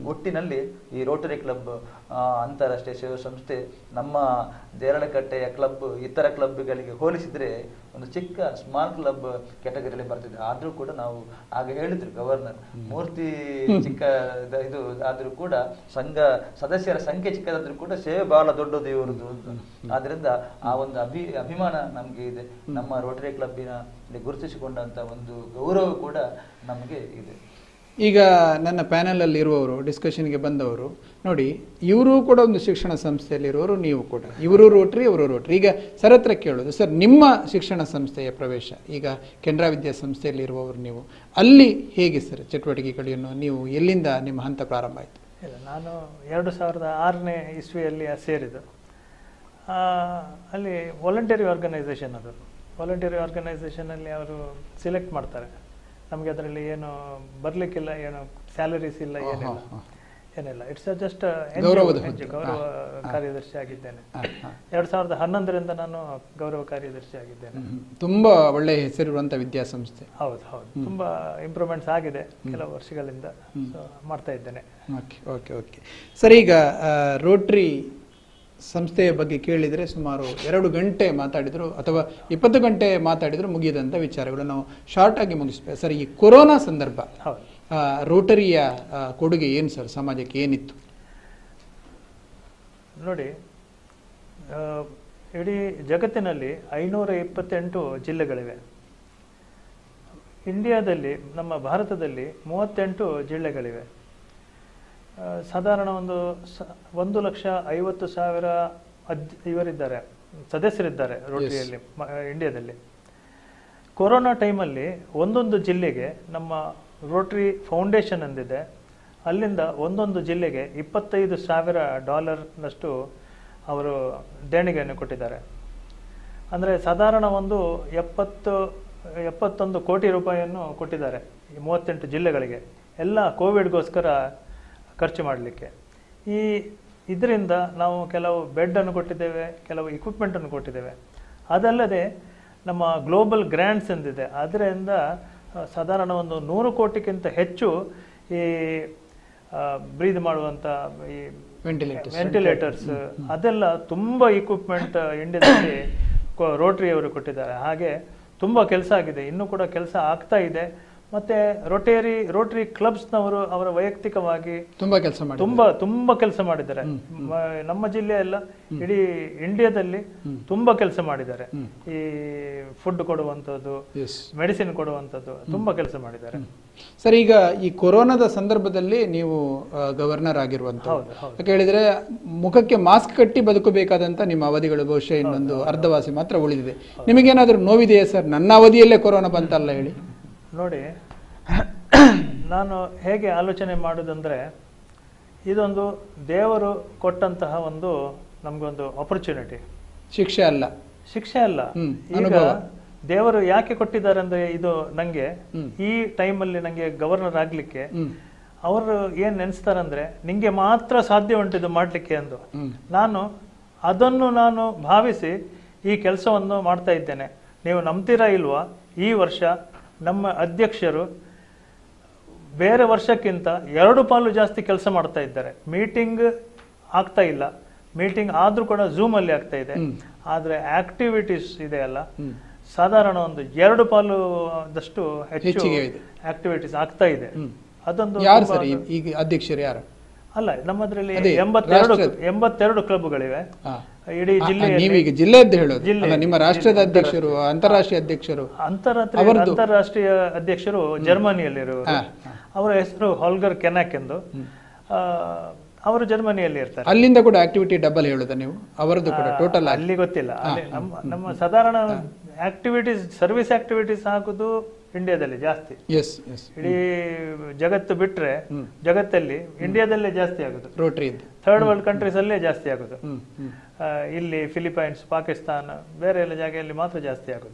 ಒಟ್ಟಿನಲ್ಲಿ ಈ ರೋಟರಿ ಕ್ಲಬ್ ಆ, ಅಂತಾರಾಷ್ಟ್ರೀಯ ಸೇವಾ ಸಂಸ್ಥೆ ನಮ್ಮ ದೇರಳಕಟ್ಟೆಯ ಕ್ಲಬ್ ಇತರ ಕ್ಲಬ್ಗಳಿಗೆ ಹೋಲಿಸಿದ್ರೆ ಒಂದು ಚಿಕ್ಕ ಸ್ಮಾಲ್ ಕ್ಲಬ್ ಕ್ಯಾಟಗರಿಯಲ್ಲಿ ಬರ್ತಿದೆ ಆದ್ರೂ ಕೂಡ ನಾವು ಆಗ ಹೇಳಿದ್ರು ಗವರ್ನರ್ ಮೂರ್ತಿ ಚಿಕ್ಕ ಇದ- ಇದು ಆದ್ರೂ ಕೂಡ ಸಂಘ ಸದಸ್ಯರ ಸಂಖ್ಯೆ ಚಿಕ್ಕದಾದ್ರೂ ಕೂಡ ಸೇವೆ ಬಹಳ ದೊಡ್ಡದು ಇವ್ರದ್ದು ಅಂತ ಆದ್ರಿಂದ ಆ ಒಂದು ಅಭಿ ಅಭಿಮಾನ ನಮ್ಗೆ ಇದೆ ನಮ್ಮ ರೋಟರಿ ಕ್ಲಬ್ಬಿನ ಗುರುತಿಸಿಕೊಂಡಂತ ಒಂದು ಗೌರವ ಕೂಡ ನಮಗೆ ಇದೆ ಈಗ ನನ್ನ ಪ್ಯಾನಲಲ್ಲಿ ಇರುವವರು ಡಿಸ್ಕಷನ್ಗೆ ಬಂದವರು ನೋಡಿ ಇವರು ಕೂಡ ಒಂದು ಶಿಕ್ಷಣ ಸಂಸ್ಥೆಯಲ್ಲಿರುವವರು ನೀವು ಕೂಡ ಇವರು ರೋಟ್ರಿ ಅವರು ರೋಟ್ರಿ ಈಗ ಸರ್ ಹತ್ರ ಕೇಳೋದು ಸರ್ ನಿಮ್ಮ ಶಿಕ್ಷಣ ಸಂಸ್ಥೆಯ ಪ್ರವೇಶ ಈಗ ಕೆನರಾ ವಿದ್ಯಾಸಂಸ್ಥೆಯಲ್ಲಿ ಇರುವವರು ನೀವು ಅಲ್ಲಿ ಹೇಗೆ ಸರ್ ಚಟುವಟಿಕೆಗಳನ್ನು ನೀವು ಎಲ್ಲಿಂದ ನಿಮ್ಮ ಹಂತ ಪ್ರಾರಂಭ ಆಯಿತು ಇಲ್ಲ ನಾನು ಎರಡು ಸಾವಿರದ ಆರನೇ ಇಸ್ವಿಯಲ್ಲಿ ಸೇರಿದ್ದು ಆ, ಅಲ್ಲಿ ವಾಲಂಟರಿ ಆರ್ಗನೈಸೇಷನ್ ಅದು ವಾಲಂಟರಿ ಆರ್ಗನೈಸೇಷನಲ್ಲಿ ಅವರು ಸಿಲೆಕ್ಟ್ ಮಾಡ್ತಾರೆ ನಮಗೆ ಅದರಲ್ಲಿ ಏನು ಬರಲಿಕ್ಕಿಲ್ಲ ಏನು ಸ್ಯಾಲರೀಸ್ ಇಲ್ಲ ಏನಿಲ್ಲ ಹಾ, ಹಾ. ಏನಿಲ್ಲ ಇಟ್ಸ್ ಜಸ್ಟ್ ಗೌರವದ ಹುದ್ದೆ. ಗೌರವ ಹಾ, ಹಾ. ಕಾರ್ಯದರ್ಶಿ ಆಗಿದ್ದೇನೆ ಹಾ, ಹಾ. ಎರಡು ಸಾವಿರದ ಹನ್ನೊಂದರಿಂದ ನಾನು ಗೌರವ ಕಾರ್ಯದರ್ಶಿ ಆಗಿದ್ದೇನೆ ಹ್ಮ್. ತುಂಬಾ ಒಳ್ಳೆಯ ಹೆಸರಿರುವಂಥ ವಿದ್ಯಾಸಂಸ್ಥೆ ಹೌದು ಹೌದು ತುಂಬಾ ಇಂಪ್ರೂವ್ಮೆಂಟ್ಸ್ ಆಗಿದೆ ಕೆಲವು ವರ್ಷಗಳಿಂದ So, ಮಾಡ್ತಾ ಇದ್ದೇನೆ ಓಕೆ ಓಕೆ ಓಕೆ ಸರ್ ಈಗ ಆ, ರೋಟ್ರಿ ಸಂಸ್ಥೆಯ ಬಗ್ಗೆ ಕೇಳಿದರೆ ಸುಮಾರು ಎರಡು ಗಂಟೆ ಮಾತಾಡಿದ್ರು ಅಥವಾ ಇಪ್ಪತ್ತು ಗಂಟೆ ಮಾತಾಡಿದ್ರು ಮುಗಿಯದಂಥ ವಿಚಾರಗಳು ನಾವು ಶಾರ್ಟ್ ಆಗಿ ಮುಗಿಸ್ಬೇಕು ಸರ್ ಈ ಕೊರೋನಾ ಸಂದರ್ಭ ಹೌದು ಆ, ರೋಟರಿಯ ಆ, ಕೊಡುಗೆ ಏನು ಸರ್ ಸಮಾಜಕ್ಕೆ ಏನಿತ್ತು ನೋಡಿ ಆ, ಇಡೀ ಜಗತ್ತಿನಲ್ಲಿ ಐನೂರ ಇಪ್ಪತ್ತೆಂಟು ಜಿಲ್ಲೆಗಳಿವೆ ಇಂಡಿಯಾದಲ್ಲಿ ನಮ್ಮ ಭಾರತದಲ್ಲಿ ಮೂವತ್ತೆಂಟು ಜಿಲ್ಲೆಗಳಿವೆ ಆ, ಸಾಧಾರಣ ಒಂದು ಸ- ಒಂದು ಲಕ್ಷ ಐವತ್ತು ಸಾವಿರ ಅದ್ ಇವರಿದ್ದಾರೆ ಸದಸ್ಯರಿದ್ದಾರೆ ರೋಟರಿಯಲ್ಲಿ ಮ- ಇಂಡಿಯಾದಲ್ಲಿ ಕೊರೋನಾ ಟೈಮಲ್ಲಿ ಒಂದೊಂದು ಜಿಲ್ಲೆಗೆ ನಮ್ಮ ರೋಟರಿ ಫೌಂಡೇಶನ್ ಅಂದಿದೆ ಅಲ್ಲಿಂದ ಒಂದೊಂದು ಜಿಲ್ಲೆಗೆ ಇಪ್ಪತ್ತೈದು ಸಾವಿರ ಡಾಲರ್ನಷ್ಟು ಅವರು ದೇಣಿಗೆಯನ್ನು ಕೊಟ್ಟಿದ್ದಾರೆ ಅಂದರೆ ಸಾಧಾರಣ ಒಂದು ಎಪ್ಪತ್ತು ಎಪ್ಪತ್ತೊಂದು ಕೋಟಿ ರೂಪಾಯಿಯನ್ನು ಕೊಟ್ಟಿದ್ದಾರೆ ಈ ಮೂವತ್ತೆಂಟು ಜಿಲ್ಲೆಗಳಿಗೆ ಎಲ್ಲ ಕೋವಿಡ್ಗೋಸ್ಕರ ಖರ್ಚು ಮಾಡಲಿಕ್ಕೆ ಈ ಇದರಿಂದ ನಾವು ಕೆಲವು ಬೆಡ್ಡನ್ನು ಕೊಟ್ಟಿದ್ದೇವೆ ಕೆಲವು ಇಕ್ವಿಪ್ಮೆಂಟನ್ನು ಕೊಟ್ಟಿದ್ದೇವೆ ಅದಲ್ಲದೆ ನಮ್ಮ ಗ್ಲೋಬಲ್ ಗ್ರ್ಯಾಂಡ್ಸ್ ಎಂದಿದೆ ಅದರಿಂದ ಆ, ಸಾಧಾರಣ ಒಂದು ನೂರು ಕೋಟಿಗಿಂತ ಹೆಚ್ಚು ಈ ಬ್ರೀದ್ ಮಾಡುವಂಥ ಈ ವೆಂಟಿಲೇಟರ್ಸ್ ವೆಂಟಿಲೇಟರ್ಸ್ ಅದೆಲ್ಲ ತುಂಬಾ ಇಕ್ವಿಪ್ಮೆಂಟ್ ಇಂಡಿಯಾದಲ್ಲಿ ರೋಟರಿ ಅವರು ಕೊಟ್ಟಿದ್ದಾರೆ ಹಾಗೆ ತುಂಬಾ ಕೆಲಸ ಆಗಿದೆ ಇನ್ನೂ ಕೂಡ ಕೆಲಸ ಆಗ್ತಾ ಇದೆ ಮತ್ತೆ ರೋಟೇರಿ ರೋಟರಿ ಕ್ಲಬ್ಸ್ನವರು ಅವರ ವೈಯಕ್ತಿಕವಾಗಿ ತುಂಬಾ ಕೆಲಸ ಮಾಡಿ ತುಂಬಾ ತುಂಬಾ ಕೆಲಸ ಮಾಡಿದ್ದಾರೆ ಮ- ನಮ್ಮ ಜಿಲ್ಲೆ ಅಲ್ಲ ಇಡೀ ಇಂಡಿಯಾದಲ್ಲಿ ತುಂಬಾ ಕೆಲಸ ಮಾಡಿದ್ದಾರೆ ಈ ಫುಡ್ ಕೊಡುವಂಥದ್ದು ಎಸ್ ಮೆಡಿಸಿನ್ ಕೊಡುವಂಥದ್ದು ತುಂಬಾ ಕೆಲಸ ಮಾಡಿದ್ದಾರೆ ಸರ್ ಈಗ ಈ ಕೊರೋನಾದ ಸಂದರ್ಭದಲ್ಲಿ ನೀವು ಗವರ್ನರ್ ಆಗಿರುವಂತ ಹೌದು ಹೌದು ಯಾಕೆ ಹೇಳಿದ್ರೆ ಮುಖಕ್ಕೆ ಮಾಸ್ಕ್ ಕಟ್ಟಿ ಬದುಕಬೇಕಾದಂತ ನಿಮ್ಮ ಅವಧಿಗಳು ಬಹುಶಃ ಇನ್ನೊಂದು ಅರ್ಧವಾಸಿ ಮಾತ್ರ ಉಳಿದಿದೆ ನಿಮಗೇನಾದ್ರೂ ನೋವಿದೆಯಾ ಸರ್ ನನ್ನ ಅವಧಿಯಲ್ಲೇ ಕೊರೋನಾ ಬಂತಲ್ಲ ಹೇಳಿ ನೋಡಿ ನಾನು ಹೇಗೆ ಆಲೋಚನೆ ಮಾಡೋದಂದ್ರೆ ಇದೊಂದು ದೇವರು ಕೊಟ್ಟಂತಹ ಒಂದು ನಮಗೊಂದು ಆಪರ್ಚುನಿಟಿ ಶಿಕ್ಷೆ ಅಲ್ಲ ಶಿಕ್ಷೆ ಅಲ್ಲ ಹ್ಮ್, ಈಗ ಅನುಭವ. ದೇವರು ಯಾಕೆ ಕೊಟ್ಟಿದ್ದಾರೆ ಅಂದ್ರೆ ಇದು ನಂಗೆ ಹ್ಮ್. ಈ ಟೈಮಲ್ಲಿ ನಂಗೆ ಗವರ್ನರ್ ಆಗ್ಲಿಕ್ಕೆ ಹ್ಮ್ ಅವರು ಏನ್ ನೆನೆಸ್ತಾರಂದ್ರೆ ನಿಂಗೆ ಮಾತ್ರ ಸಾಧ್ಯ ಉಂಟಿದು ಮಾಡ್ಲಿಕ್ಕೆ ಅಂದು ಹ್ಮ್ ನಾನು ಅದನ್ನು ನಾನು ಭಾವಿಸಿ ಈ ಕೆಲಸವನ್ನು ಮಾಡ್ತಾ ಇದ್ದೇನೆ ನೀವು ನಂಬ್ತೀರಾ ಇಲ್ವಾ ಈ ವರ್ಷ ನಮ್ಮ ಅಧ್ಯಕ್ಷರು ಬೇರೆ ವರ್ಷಕ್ಕಿಂತ ಎರಡು ಪಾಲು ಜಾಸ್ತಿ ಕೆಲಸ ಮಾಡ್ತಾ ಇದ್ದಾರೆ ಮೀಟಿಂಗ್ ಆಗ್ತಾ ಇಲ್ಲ ಮೀಟಿಂಗ್ ಆದ್ರೂ ಕೂಡ ಝೂಮ್ ಅಲ್ಲಿ ಆಗ್ತಾ ಇದೆ ಹ್ಮ್. ಆದ್ರೆ ಆಕ್ಟಿವಿಟೀಸ್ ಇದೆಯಲ್ಲ ಹ್ಮ್. ಸಾಧಾರಣ ಒಂದು ಎರಡು ಪಾಲು ದಷ್ಟು ಹೆಚ್ಚು ಹೆಚ್ಚಿಗೆ ಇದೆ. ಆಕ್ಟಿವಿಟೀಸ್ ಆಗ್ತಾ ಇದೆ ಹ್ಮ್. ಅದೊಂದು ಯಾರು ತುಂಬಾ ಸರ್ ಈ- ಈಗ ಅಧ್ಯಕ್ಷರು ಯಾರು ಅಲ್ಲ ನಮ್ಮದ್ರಲ್ಲಿ ಅದೇ, ಎಂಬತ್ತೆರಡು ರಾಷ್ಟ್ರದ- ಎಂಬತ್ತೆರಡು ಕ್ಲಬ್ಗಳಿವೆ ಹಾ. ಇಡೀ ಆ, ಆ, ಜಿಲ್ಲೆಯಲ್ಲಿ ನೀವೀಗ ಜಿಲ್ಲೆಯದ್ದು ಹೇಳೋದು ಜಿಲ್ಲೆ- ಅಲ್ಲ ನಿಮ್ಮ ರಾಷ್ಟ್ರದ ಅಧ್ಯಕ್ಷರು ಅಂತಾರಾಷ್ಟ್ರೀಯ ಅಧ್ಯಕ್ಷರು ಅಂತಾರಾಷ್ಟ್ರೀಯ ಅವರದ್ದು- ಅಂತಾರಾಷ್ಟ್ರೀಯ ಅಧ್ಯಕ್ಷರು ಜರ್ಮನಿಯಲ್ಲಿರುವರು ಹಾ, ಅವರ ಹೆಸರು ಹಾಲ್ಗರ್ ಕೆನಾಕ್ ಎಂದು ಆ, ಅವರು ಜರ್ಮನಿಯಲ್ಲಿ ಇರ್ತಾರೆ ಅಲ್ಲಿಂದ ಕೂಡ ಆಕ್ಟಿವಿಟಿ ಡಬಲ್ ಹೇಳುದ ನೀವು ಅವರದ್ದು ಕೂಡ ಟೋಟಲ್ ಆಗಿ ಅಲ್ಲಿ ಗೊತ್ತಿಲ್ಲ ಅಲ್ಲಿ ನಮ್ಮ ನಮ್ಮ ಸಾಧಾರಣ ಆಕ್ಟಿವಿಟೀಸ್ ಸರ್ವಿಸ್ ಆಕ್ಟಿವಿಟೀಸ್ ಆಗುದು ಇಂಡಿಯಾದಲ್ಲಿ ಜಾಸ್ತಿ ಎಸ್ ಎಸ್ ಇಡೀ ಜಗತ್ತು ಬಿಟ್ರೆ ಹ್ಮ್. ಜಗತ್ತಲ್ಲಿ ಇಂಡಿಯಾದಲ್ಲೇ ಜಾಸ್ತಿ ಆಗುದು ರೋಟರಿ ಇದ್ದು ಥರ್ಡ್ ವರ್ಲ್ಡ್ ಕಂಟ್ರೀಸ್ ಅಲ್ಲೇ ಜಾಸ್ತಿ ಆಗುದು ಹ್ಮ್ ಹ್ಮ್ ಆ, ಇಲ್ಲಿ ಫಿಲಿಪೈನ್ಸ್ ಪಾಕಿಸ್ತಾನ ಬೇರೆ ಎಲ್ಲ ಜಾಗೆಯಲ್ಲಿ ಮಾತ್ರ ಜಾಸ್ತಿ ಆಗುದು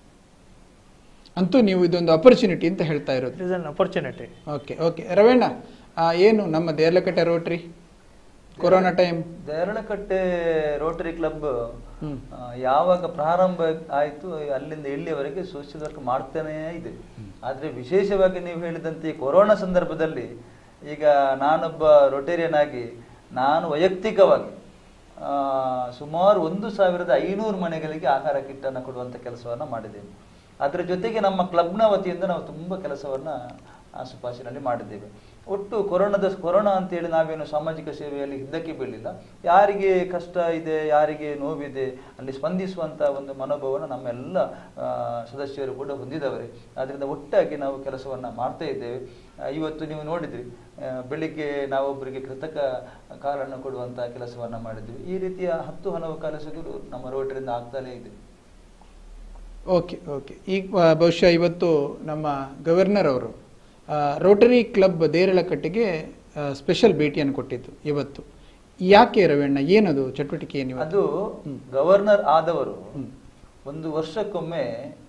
ಅಂತೂ ನೀವು ಇದೊಂದು ಅಪರ್ಚುನಿಟಿ ಅಂತ ಹೇಳ್ತಾ ಇರೋದು it is an opportunity okay okay Raveena ಆ, ಏನು ನಮ್ಮ Deralakatte rotary corona time Deralakatte rotary club hmm. ಯಾವಾಗ ಪ್ರಾರಂಭ ಆಯ್ತು ಅಲ್ಲಿಂದ ಇಲ್ಲಿಯವರೆಗೆ ಸೋಷಿಯಲ್ ವರ್ಕ್ ಮಾಡ್ತಾನೇ ಇದೆ ಆದ್ರೆ ವಿಶೇಷವಾಗಿ ನೀವು ಹೇಳಿದಂತೆ ಈ ಕೊರೋನಾ ಸಂದರ್ಭದಲ್ಲಿ ಈಗ ನಾನೊಬ್ಬ ರೊಟೇರಿಯನ್ ಆಗಿ ನಾನು ವೈಯಕ್ತಿಕವಾಗಿ ಆ, ಸುಮಾರು ಒಂದು ಸಾವಿರದ ಐನೂರು ಮನೆಗಳಿಗೆ ಆಹಾರ ಕಿಟ್ಟನ್ನು ಕೊಡುವಂಥ ಕೆಲಸವನ್ನು ಮಾಡಿದ್ದೇವೆ ಅದರ ಜೊತೆಗೆ ನಮ್ಮ ಕ್ಲಬ್ನ ವತಿಯಿಂದ ನಾವು ತುಂಬ ಕೆಲಸವನ್ನು ಆಸುಪಾಸಿನಲ್ಲಿ ಮಾಡಿದ್ದೇವೆ ಒಟ್ಟು ಕೊರೋನಾದ ಕೊರೋನಾ ಅಂತೇಳಿ ನಾವೇನು ಸಾಮಾಜಿಕ ಸೇವೆಯಲ್ಲಿ ಹಿಂದಕ್ಕೆ ಬೀಳಿಲ್ಲ ಯಾರಿಗೆ ಕಷ್ಟ ಇದೆ ಯಾರಿಗೆ ನೋವಿದೆ ಅಲ್ಲಿ ಸ್ಪಂದಿಸುವಂಥ ಒಂದು ಮನೋಭಾವನ ನಮ್ಮೆಲ್ಲ ಆ, ಸದಸ್ಯರು ಕೂಡ ಹೊಂದಿದವರೇ ಆದ್ದರಿಂದ ಒಟ್ಟಾಗಿ ನಾವು ಕೆಲಸವನ್ನು ಮಾಡ್ತಾ ಇದ್ದೇವೆ ಆ, ಇವತ್ತು ನೀವು ನೋಡಿದ್ರಿ ಆ, ಬೆಳಿಗ್ಗೆ ನಾವೊಬ್ಬರಿಗೆ ಕೃತಕ ಕಾಲನ್ನು ಕೊಡುವಂಥ ಕೆಲಸವನ್ನು ಮಾಡಿದ್ವಿ ಈ ರೀತಿಯ ಹತ್ತು ಹಲವು ಕೆಲಸಗಳು ನಮ್ಮ ರೋಟರಿಂದ ಆಗ್ತಾನೇ ಇದೆ ಓಕೆ ಓಕೆ ಈಗ ಆ, ಬಹುಶಃ ಇವತ್ತು ನಮ್ಮ ಗವರ್ನರ್ ಅವರು ಆ, ರೋಟರಿ ಕ್ಲಬ್ ದೇರಳಕಟ್ಟೆಗೆ ಆ, ಸ್ಪೆಷಲ್ ಭೇಟಿಯನ್ನು ಕೊಟ್ಟಿದ್ದು ಇವತ್ತು ಯಾಕೆ ರವಣ್ಣ ಏನದು ಚಟುವಟಿಕೆ ಏನು ಇವತ್ತು? ಅದು ಹ್ಮ್. ಗವರ್ನರ್ ಆದವರು ಹ್ಮ್. ಒಂದು ವರ್ಷಕ್ಕೊಮ್ಮೆ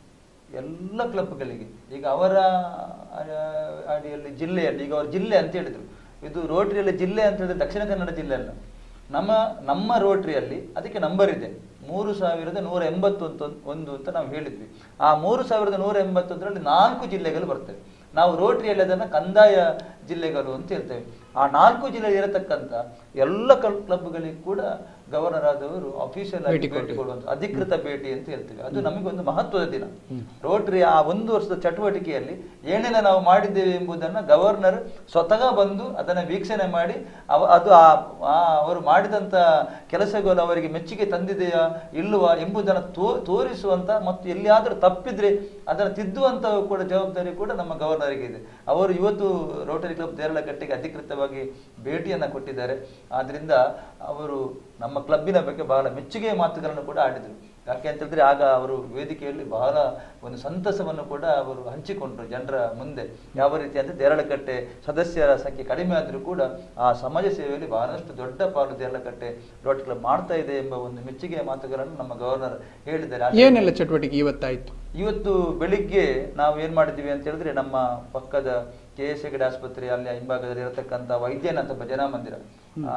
ಎಲ್ಲ ಕ್ಲಬ್ಗಳಿಗೆ ಈಗ ಅವರ ಆ, ಅಡಿಯಲ್ಲಿ ಜಿಲ್ಲೆಯಲ್ಲಿ ಈಗ ಅವ್ರ ಜಿಲ್ಲೆ ಅಂತ ಹೇಳಿದ್ರು ಇದು ರೋಟರಿಯಲ್ಲಿ ಜಿಲ್ಲೆ ಅಂತ ಹೇಳಿದ್ರೆ ದಕ್ಷಿಣ ಕನ್ನಡ ಜಿಲ್ಲೆ ಅಲ್ಲ ನಮ್ಮ ನಮ್ಮ ರೋಟರಿಯಲ್ಲಿ ಅದಕ್ಕೆ ನಂಬರ್ ಇದೆ ಮೂರು ಸಾವಿರದ ನೂರ ಎಂಬತ್ತು ಅಂತ ಒಂದು ಅಂತ ನಾವು ಹೇಳಿದ್ವಿ ಆ ಮೂರು ಸಾವಿರದ ನೂರ ಎಂಬತ್ತೊಂದರಲ್ಲಿ ನಾಲ್ಕು ಜಿಲ್ಲೆಗಳು ಬರ್ತವೆ ನಾವು ರೋಟರಿಯಲ್ಲಿ ಅದನ್ನ ಕಂದಾಯ ಜಿಲ್ಲೆಗಳು ಅಂತ ಹೇಳ್ತೇವೆ ಆ ನಾಲ್ಕು ಜಿಲ್ಲೆ ಇರತಕ್ಕಂತ ಎಲ್ಲ ಕ್ಲಬ್ ಕ್ಲಬ್ಗಳಿಗೆ ಕೂಡ ಗವರ್ನರ್ ಆದವರು ಅಫಿಷಿಯಲ್ ಆಗಿ ಭೇಟಿ ಭೇಟಿ ಕೊಡ್ಬೇಕು. ಕೊಡುವಂತ ಅಧಿಕೃತ ಭೇಟಿ ಅಂತ ಹೇಳ್ತೇವೆ ಅದು ನಮಗೊಂದು ಮಹತ್ವದ ದಿನ ಹ್ಮ್. ರೋಟರಿ ಆ ಒಂದು ವರ್ಷದ ಚಟುವಟಿಕೆಯಲ್ಲಿ ಏನೆಲ್ಲ ನಾವು ಮಾಡಿದ್ದೇವೆ ಎಂಬುದನ್ನ ಗವರ್ನರ್ ಸ್ವತಃ ಬಂದು ಅದನ್ನ ವೀಕ್ಷಣೆ ಮಾಡಿ ಅವ ಅದು ಆ ಆ- ಅವರು ಮಾಡಿದಂತ ಕೆಲಸಗಳು ಅವರಿಗೆ ಮೆಚ್ಚುಗೆ ತಂದಿದೆಯಾ ಇಲ್ಲವಾ ಎಂಬುದನ್ನು ತೋ ತೋರಿಸುವಂತ ಮತ್ತು ಎಲ್ಲಿಯಾದರೂ ತಪ್ಪಿದ್ರೆ ಅದನ್ನು ತಿದ್ದುವಂತ ಕೂಡ ಜವಾಬ್ದಾರಿ ಕೂಡ ನಮ್ಮ ಗವರ್ನರ್ಗೆ ಇದೆ ಅವರು ಇವತ್ತು ರೋಟರಿ ಕ್ಲಬ್ ದೇರಳಕಟ್ಟೆಗೆ ಅಧಿಕೃತವಾಗಿ ಭೇಟಿಯನ್ನ ಕೊಟ್ಟಿದ್ದಾರೆ ಆದ್ರಿಂದ ಅವರು ನಮ್ಮ ಕ್ಲಬ್ಬಿನ ಬಗ್ಗೆ ಬಹಳ ಮೆಚ್ಚುಗೆಯ ಮಾತುಗಳನ್ನು ಕೂಡ ಆಡಿದರು ಯಾಕೆ ಅಂತ ಹೇಳಿದ್ರೆ ಆಗ ಅವರು ವೇದಿಕೆಯಲ್ಲಿ ಬಹಳ ಒಂದು ಸಂತಸವನ್ನು ಕೂಡ ಅವರು ಹಂಚಿಕೊಂಡ್ರು ಜನರ ಮುಂದೆ ಯಾವ ರೀತಿ ಅಂತ ದೇರಳಕಟ್ಟೆ ಸದಸ್ಯರ ಸಂಖ್ಯೆ ಕಡಿಮೆ ಆದರೂ ಕೂಡ ಆ ಸಮಾಜ ಸೇವೆಯಲ್ಲಿ ಬಹಳಷ್ಟು ದೊಡ್ಡ ಪಾಲು ದೇರಳಕಟ್ಟೆ ರೋಟರಿ ಕ್ಲಬ್ ಮಾಡ್ತಾ ಇದೆ ಎಂಬ ಒಂದು ಮೆಚ್ಚುಗೆಯ ಮಾತುಗಳನ್ನು ನಮ್ಮ ಗವರ್ನರ್ ಹೇಳಿದ್ದಾರೆ ಆ ಏನೆಲ್ಲ ಚಟುವಟಿಕೆ ಇವತ್ತಾಯ್ತು ಇವತ್ತು ಬೆಳಿಗ್ಗೆ ನಾವು ಏನ್ ಮಾಡಿದ್ವಿ ಅಂತ ಹೇಳಿದ್ರೆ ನಮ್ಮ ಪಕ್ಕದ ಕೆ ಎಸ್ ಹೆಗಡೆ ಆಸ್ಪತ್ರೆ ಅಲ್ಲಿ ಹಿಂಭಾಗದಲ್ಲಿ ಇರತಕ್ಕಂತ ವೈದ್ಯನಾಥ ಭಜನಾ ಮಂದಿರ ಆ,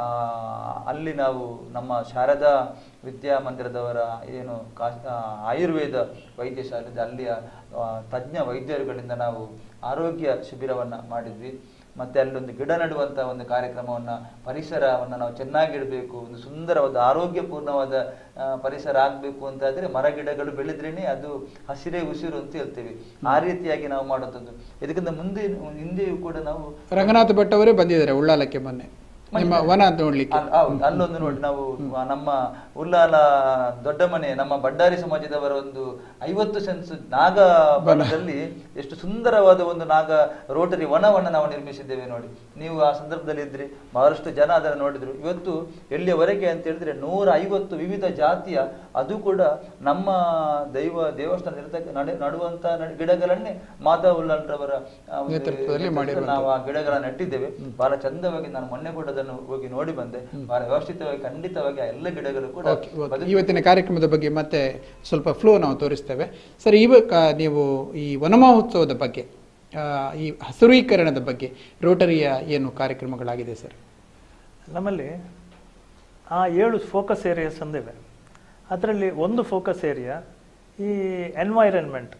ಅಲ್ಲಿ ನಾವು ನಮ್ಮ ಶಾರದಾ ವಿದ್ಯಾಮಂದಿರದವರ ಏನು ಕಾ- ಆ, ಆಯುರ್ವೇದ ವೈದ್ಯ ಶಾಲೆ ಇದೆ ಅಲ್ಲಿಯ ಆ, ತಜ್ಞ ವೈದ್ಯರುಗಳಿಂದ ನಾವು ಆರೋಗ್ಯ ಶಿಬಿರವನ್ನ ಮಾಡಿದ್ವಿ ಮತ್ತೆ ಅಲ್ಲೊಂದು ಗಿಡ ನೆಡುವಂತ ಒಂದು ಕಾರ್ಯಕ್ರಮವನ್ನ ಪರಿಸರವನ್ನ ನಾವು ಚೆನ್ನಾಗಿಡಬೇಕು ಒಂದು ಸುಂದರವಾದ ಆರೋಗ್ಯಪೂರ್ಣವಾದ ಆ, ಪರಿಸರ ಆಗ್ಬೇಕು ಅಂತ ಆದ್ರೆ ಮರ ಗಿಡಗಳು ಬೆಳೆದ್ರೇನೆ ಅದು ಹಸಿರೇ ಉಸಿರು ಅಂತ ಹೇಳ್ತೇವೆ ಆ ರೀತಿಯಾಗಿ ನಾವು ಮಾಡುವಂಥದ್ದು ಇದಕ್ಕಿಂತ ಮುಂದೆ ಹಿಂದೆಯೂ ಕೂಡ ನಾವು ರಂಗನಾಥ ಭಟ್ ಅವರೇ ಬಂದಿದ್ದಾರೆ ಉಳ್ಳಾಲಕ್ಕೆ ಮೊನ್ನೆ ನಿಮ್ಮ ವನ ನೋಡ್ಲಿಕ್ಕೆ ಅಲ್- ಹೌದು, ಅಲ್ಲೊಂದು ನೋಡಿ ನಾವು ನಮ್ಮ ಉಲ್ಲಾಲ ದೊಡ್ಡ ಮನೆ ನಮ್ಮ ಬಡ್ಡಾರಿ ಸಮಾಜದವರ ಒಂದು ಐವತ್ತು ಸೆನ್ಸ್ ನಾಗ ಬನದಲ್ಲಿ ಎಷ್ಟು ಸುಂದರವಾದ ಒಂದು ನಾಗ ರೋಟರಿ ವನವನ್ನು ನಾವು ನಿರ್ಮಿಸಿದ್ದೇವೆ ನೋಡಿ ನೀವು ಆ ಸಂದರ್ಭದಲ್ಲಿ ಇದ್ರಿ ಬಹಳಷ್ಟು ಜನ ಅದನ್ನು ನೋಡಿದ್ರು ಇವತ್ತು ಎಲ್ಲಿಯವರೆಗೆ ಅಂತ ಹೇಳಿದ್ರೆ ನೂರ ಐವತ್ತು ವಿವಿಧ ಜಾತಿಯ ಅದು ಕೂಡ ನಮ್ಮ ದೈವ ದೇವಸ್ಥಾನ ಇರತಕ್ಕ ನಡೆ ನಡುವಂತ ನಡೆ- ಗಿಡಗಳನ್ನೇ ಮಾಧವ ಉಲ್ಲಾಲ್ರವರ ಆ ಒಂದು ನೇತೃತ್ವದಲ್ಲಿ ಮಾಡಿರುವಂಥದ್ದು. ನಾವು ಆ ಗಿಡಗಳನ್ನ ನೆಟ್ಟಿದ್ದೇವೆ ಬಹಳ ಚಂದವಾಗಿ ನಾನು ಮೊನ್ನೆ ಕೂಡ ಅದನ್ನು ಹೋಗಿ ನೋಡಿ ಬಂದೆ ಬಹಳ ವ್ಯವಸ್ಥಿತವಾಗಿ ಖಂಡಿತವಾಗಿ ಆ ಎಲ್ಲ ಗಿಡಗಳು ಕೂಡ ಓಕೆ ಓಕೆ. ಬದುಕಿ- ಇವತ್ತಿನ ಕಾರ್ಯಕ್ರಮದ ಬಗ್ಗೆ ಮತ್ತೆ ಸ್ವಲ್ಪ ಫ್ಲೋ ನಾವು ತೋರಿಸ್ತೇವೆ ಸರ್ ಇವಾಗ ನೀವು ಈ ವನಮಹೋತ್ಸವದ ಬಗ್ಗೆ ಆ, ಈ ಹಸಿರೀಕರಣದ ಬಗ್ಗೆ ರೋಟರಿಯ ಏನು ಕಾರ್ಯಕ್ರಮಗಳಾಗಿದೆ ಸರ್ ನಮ್ಮಲ್ಲಿ ಆ ಏಳು ಫೋಕಸ್ ಏರಿಯಾಸ್ ಅಂದಿವೆ ಅದರಲ್ಲಿ ಒಂದು ಫೋಕಸ್ ಏರಿಯಾ ಈ ಎನ್ವೈರನ್ಮೆಂಟ್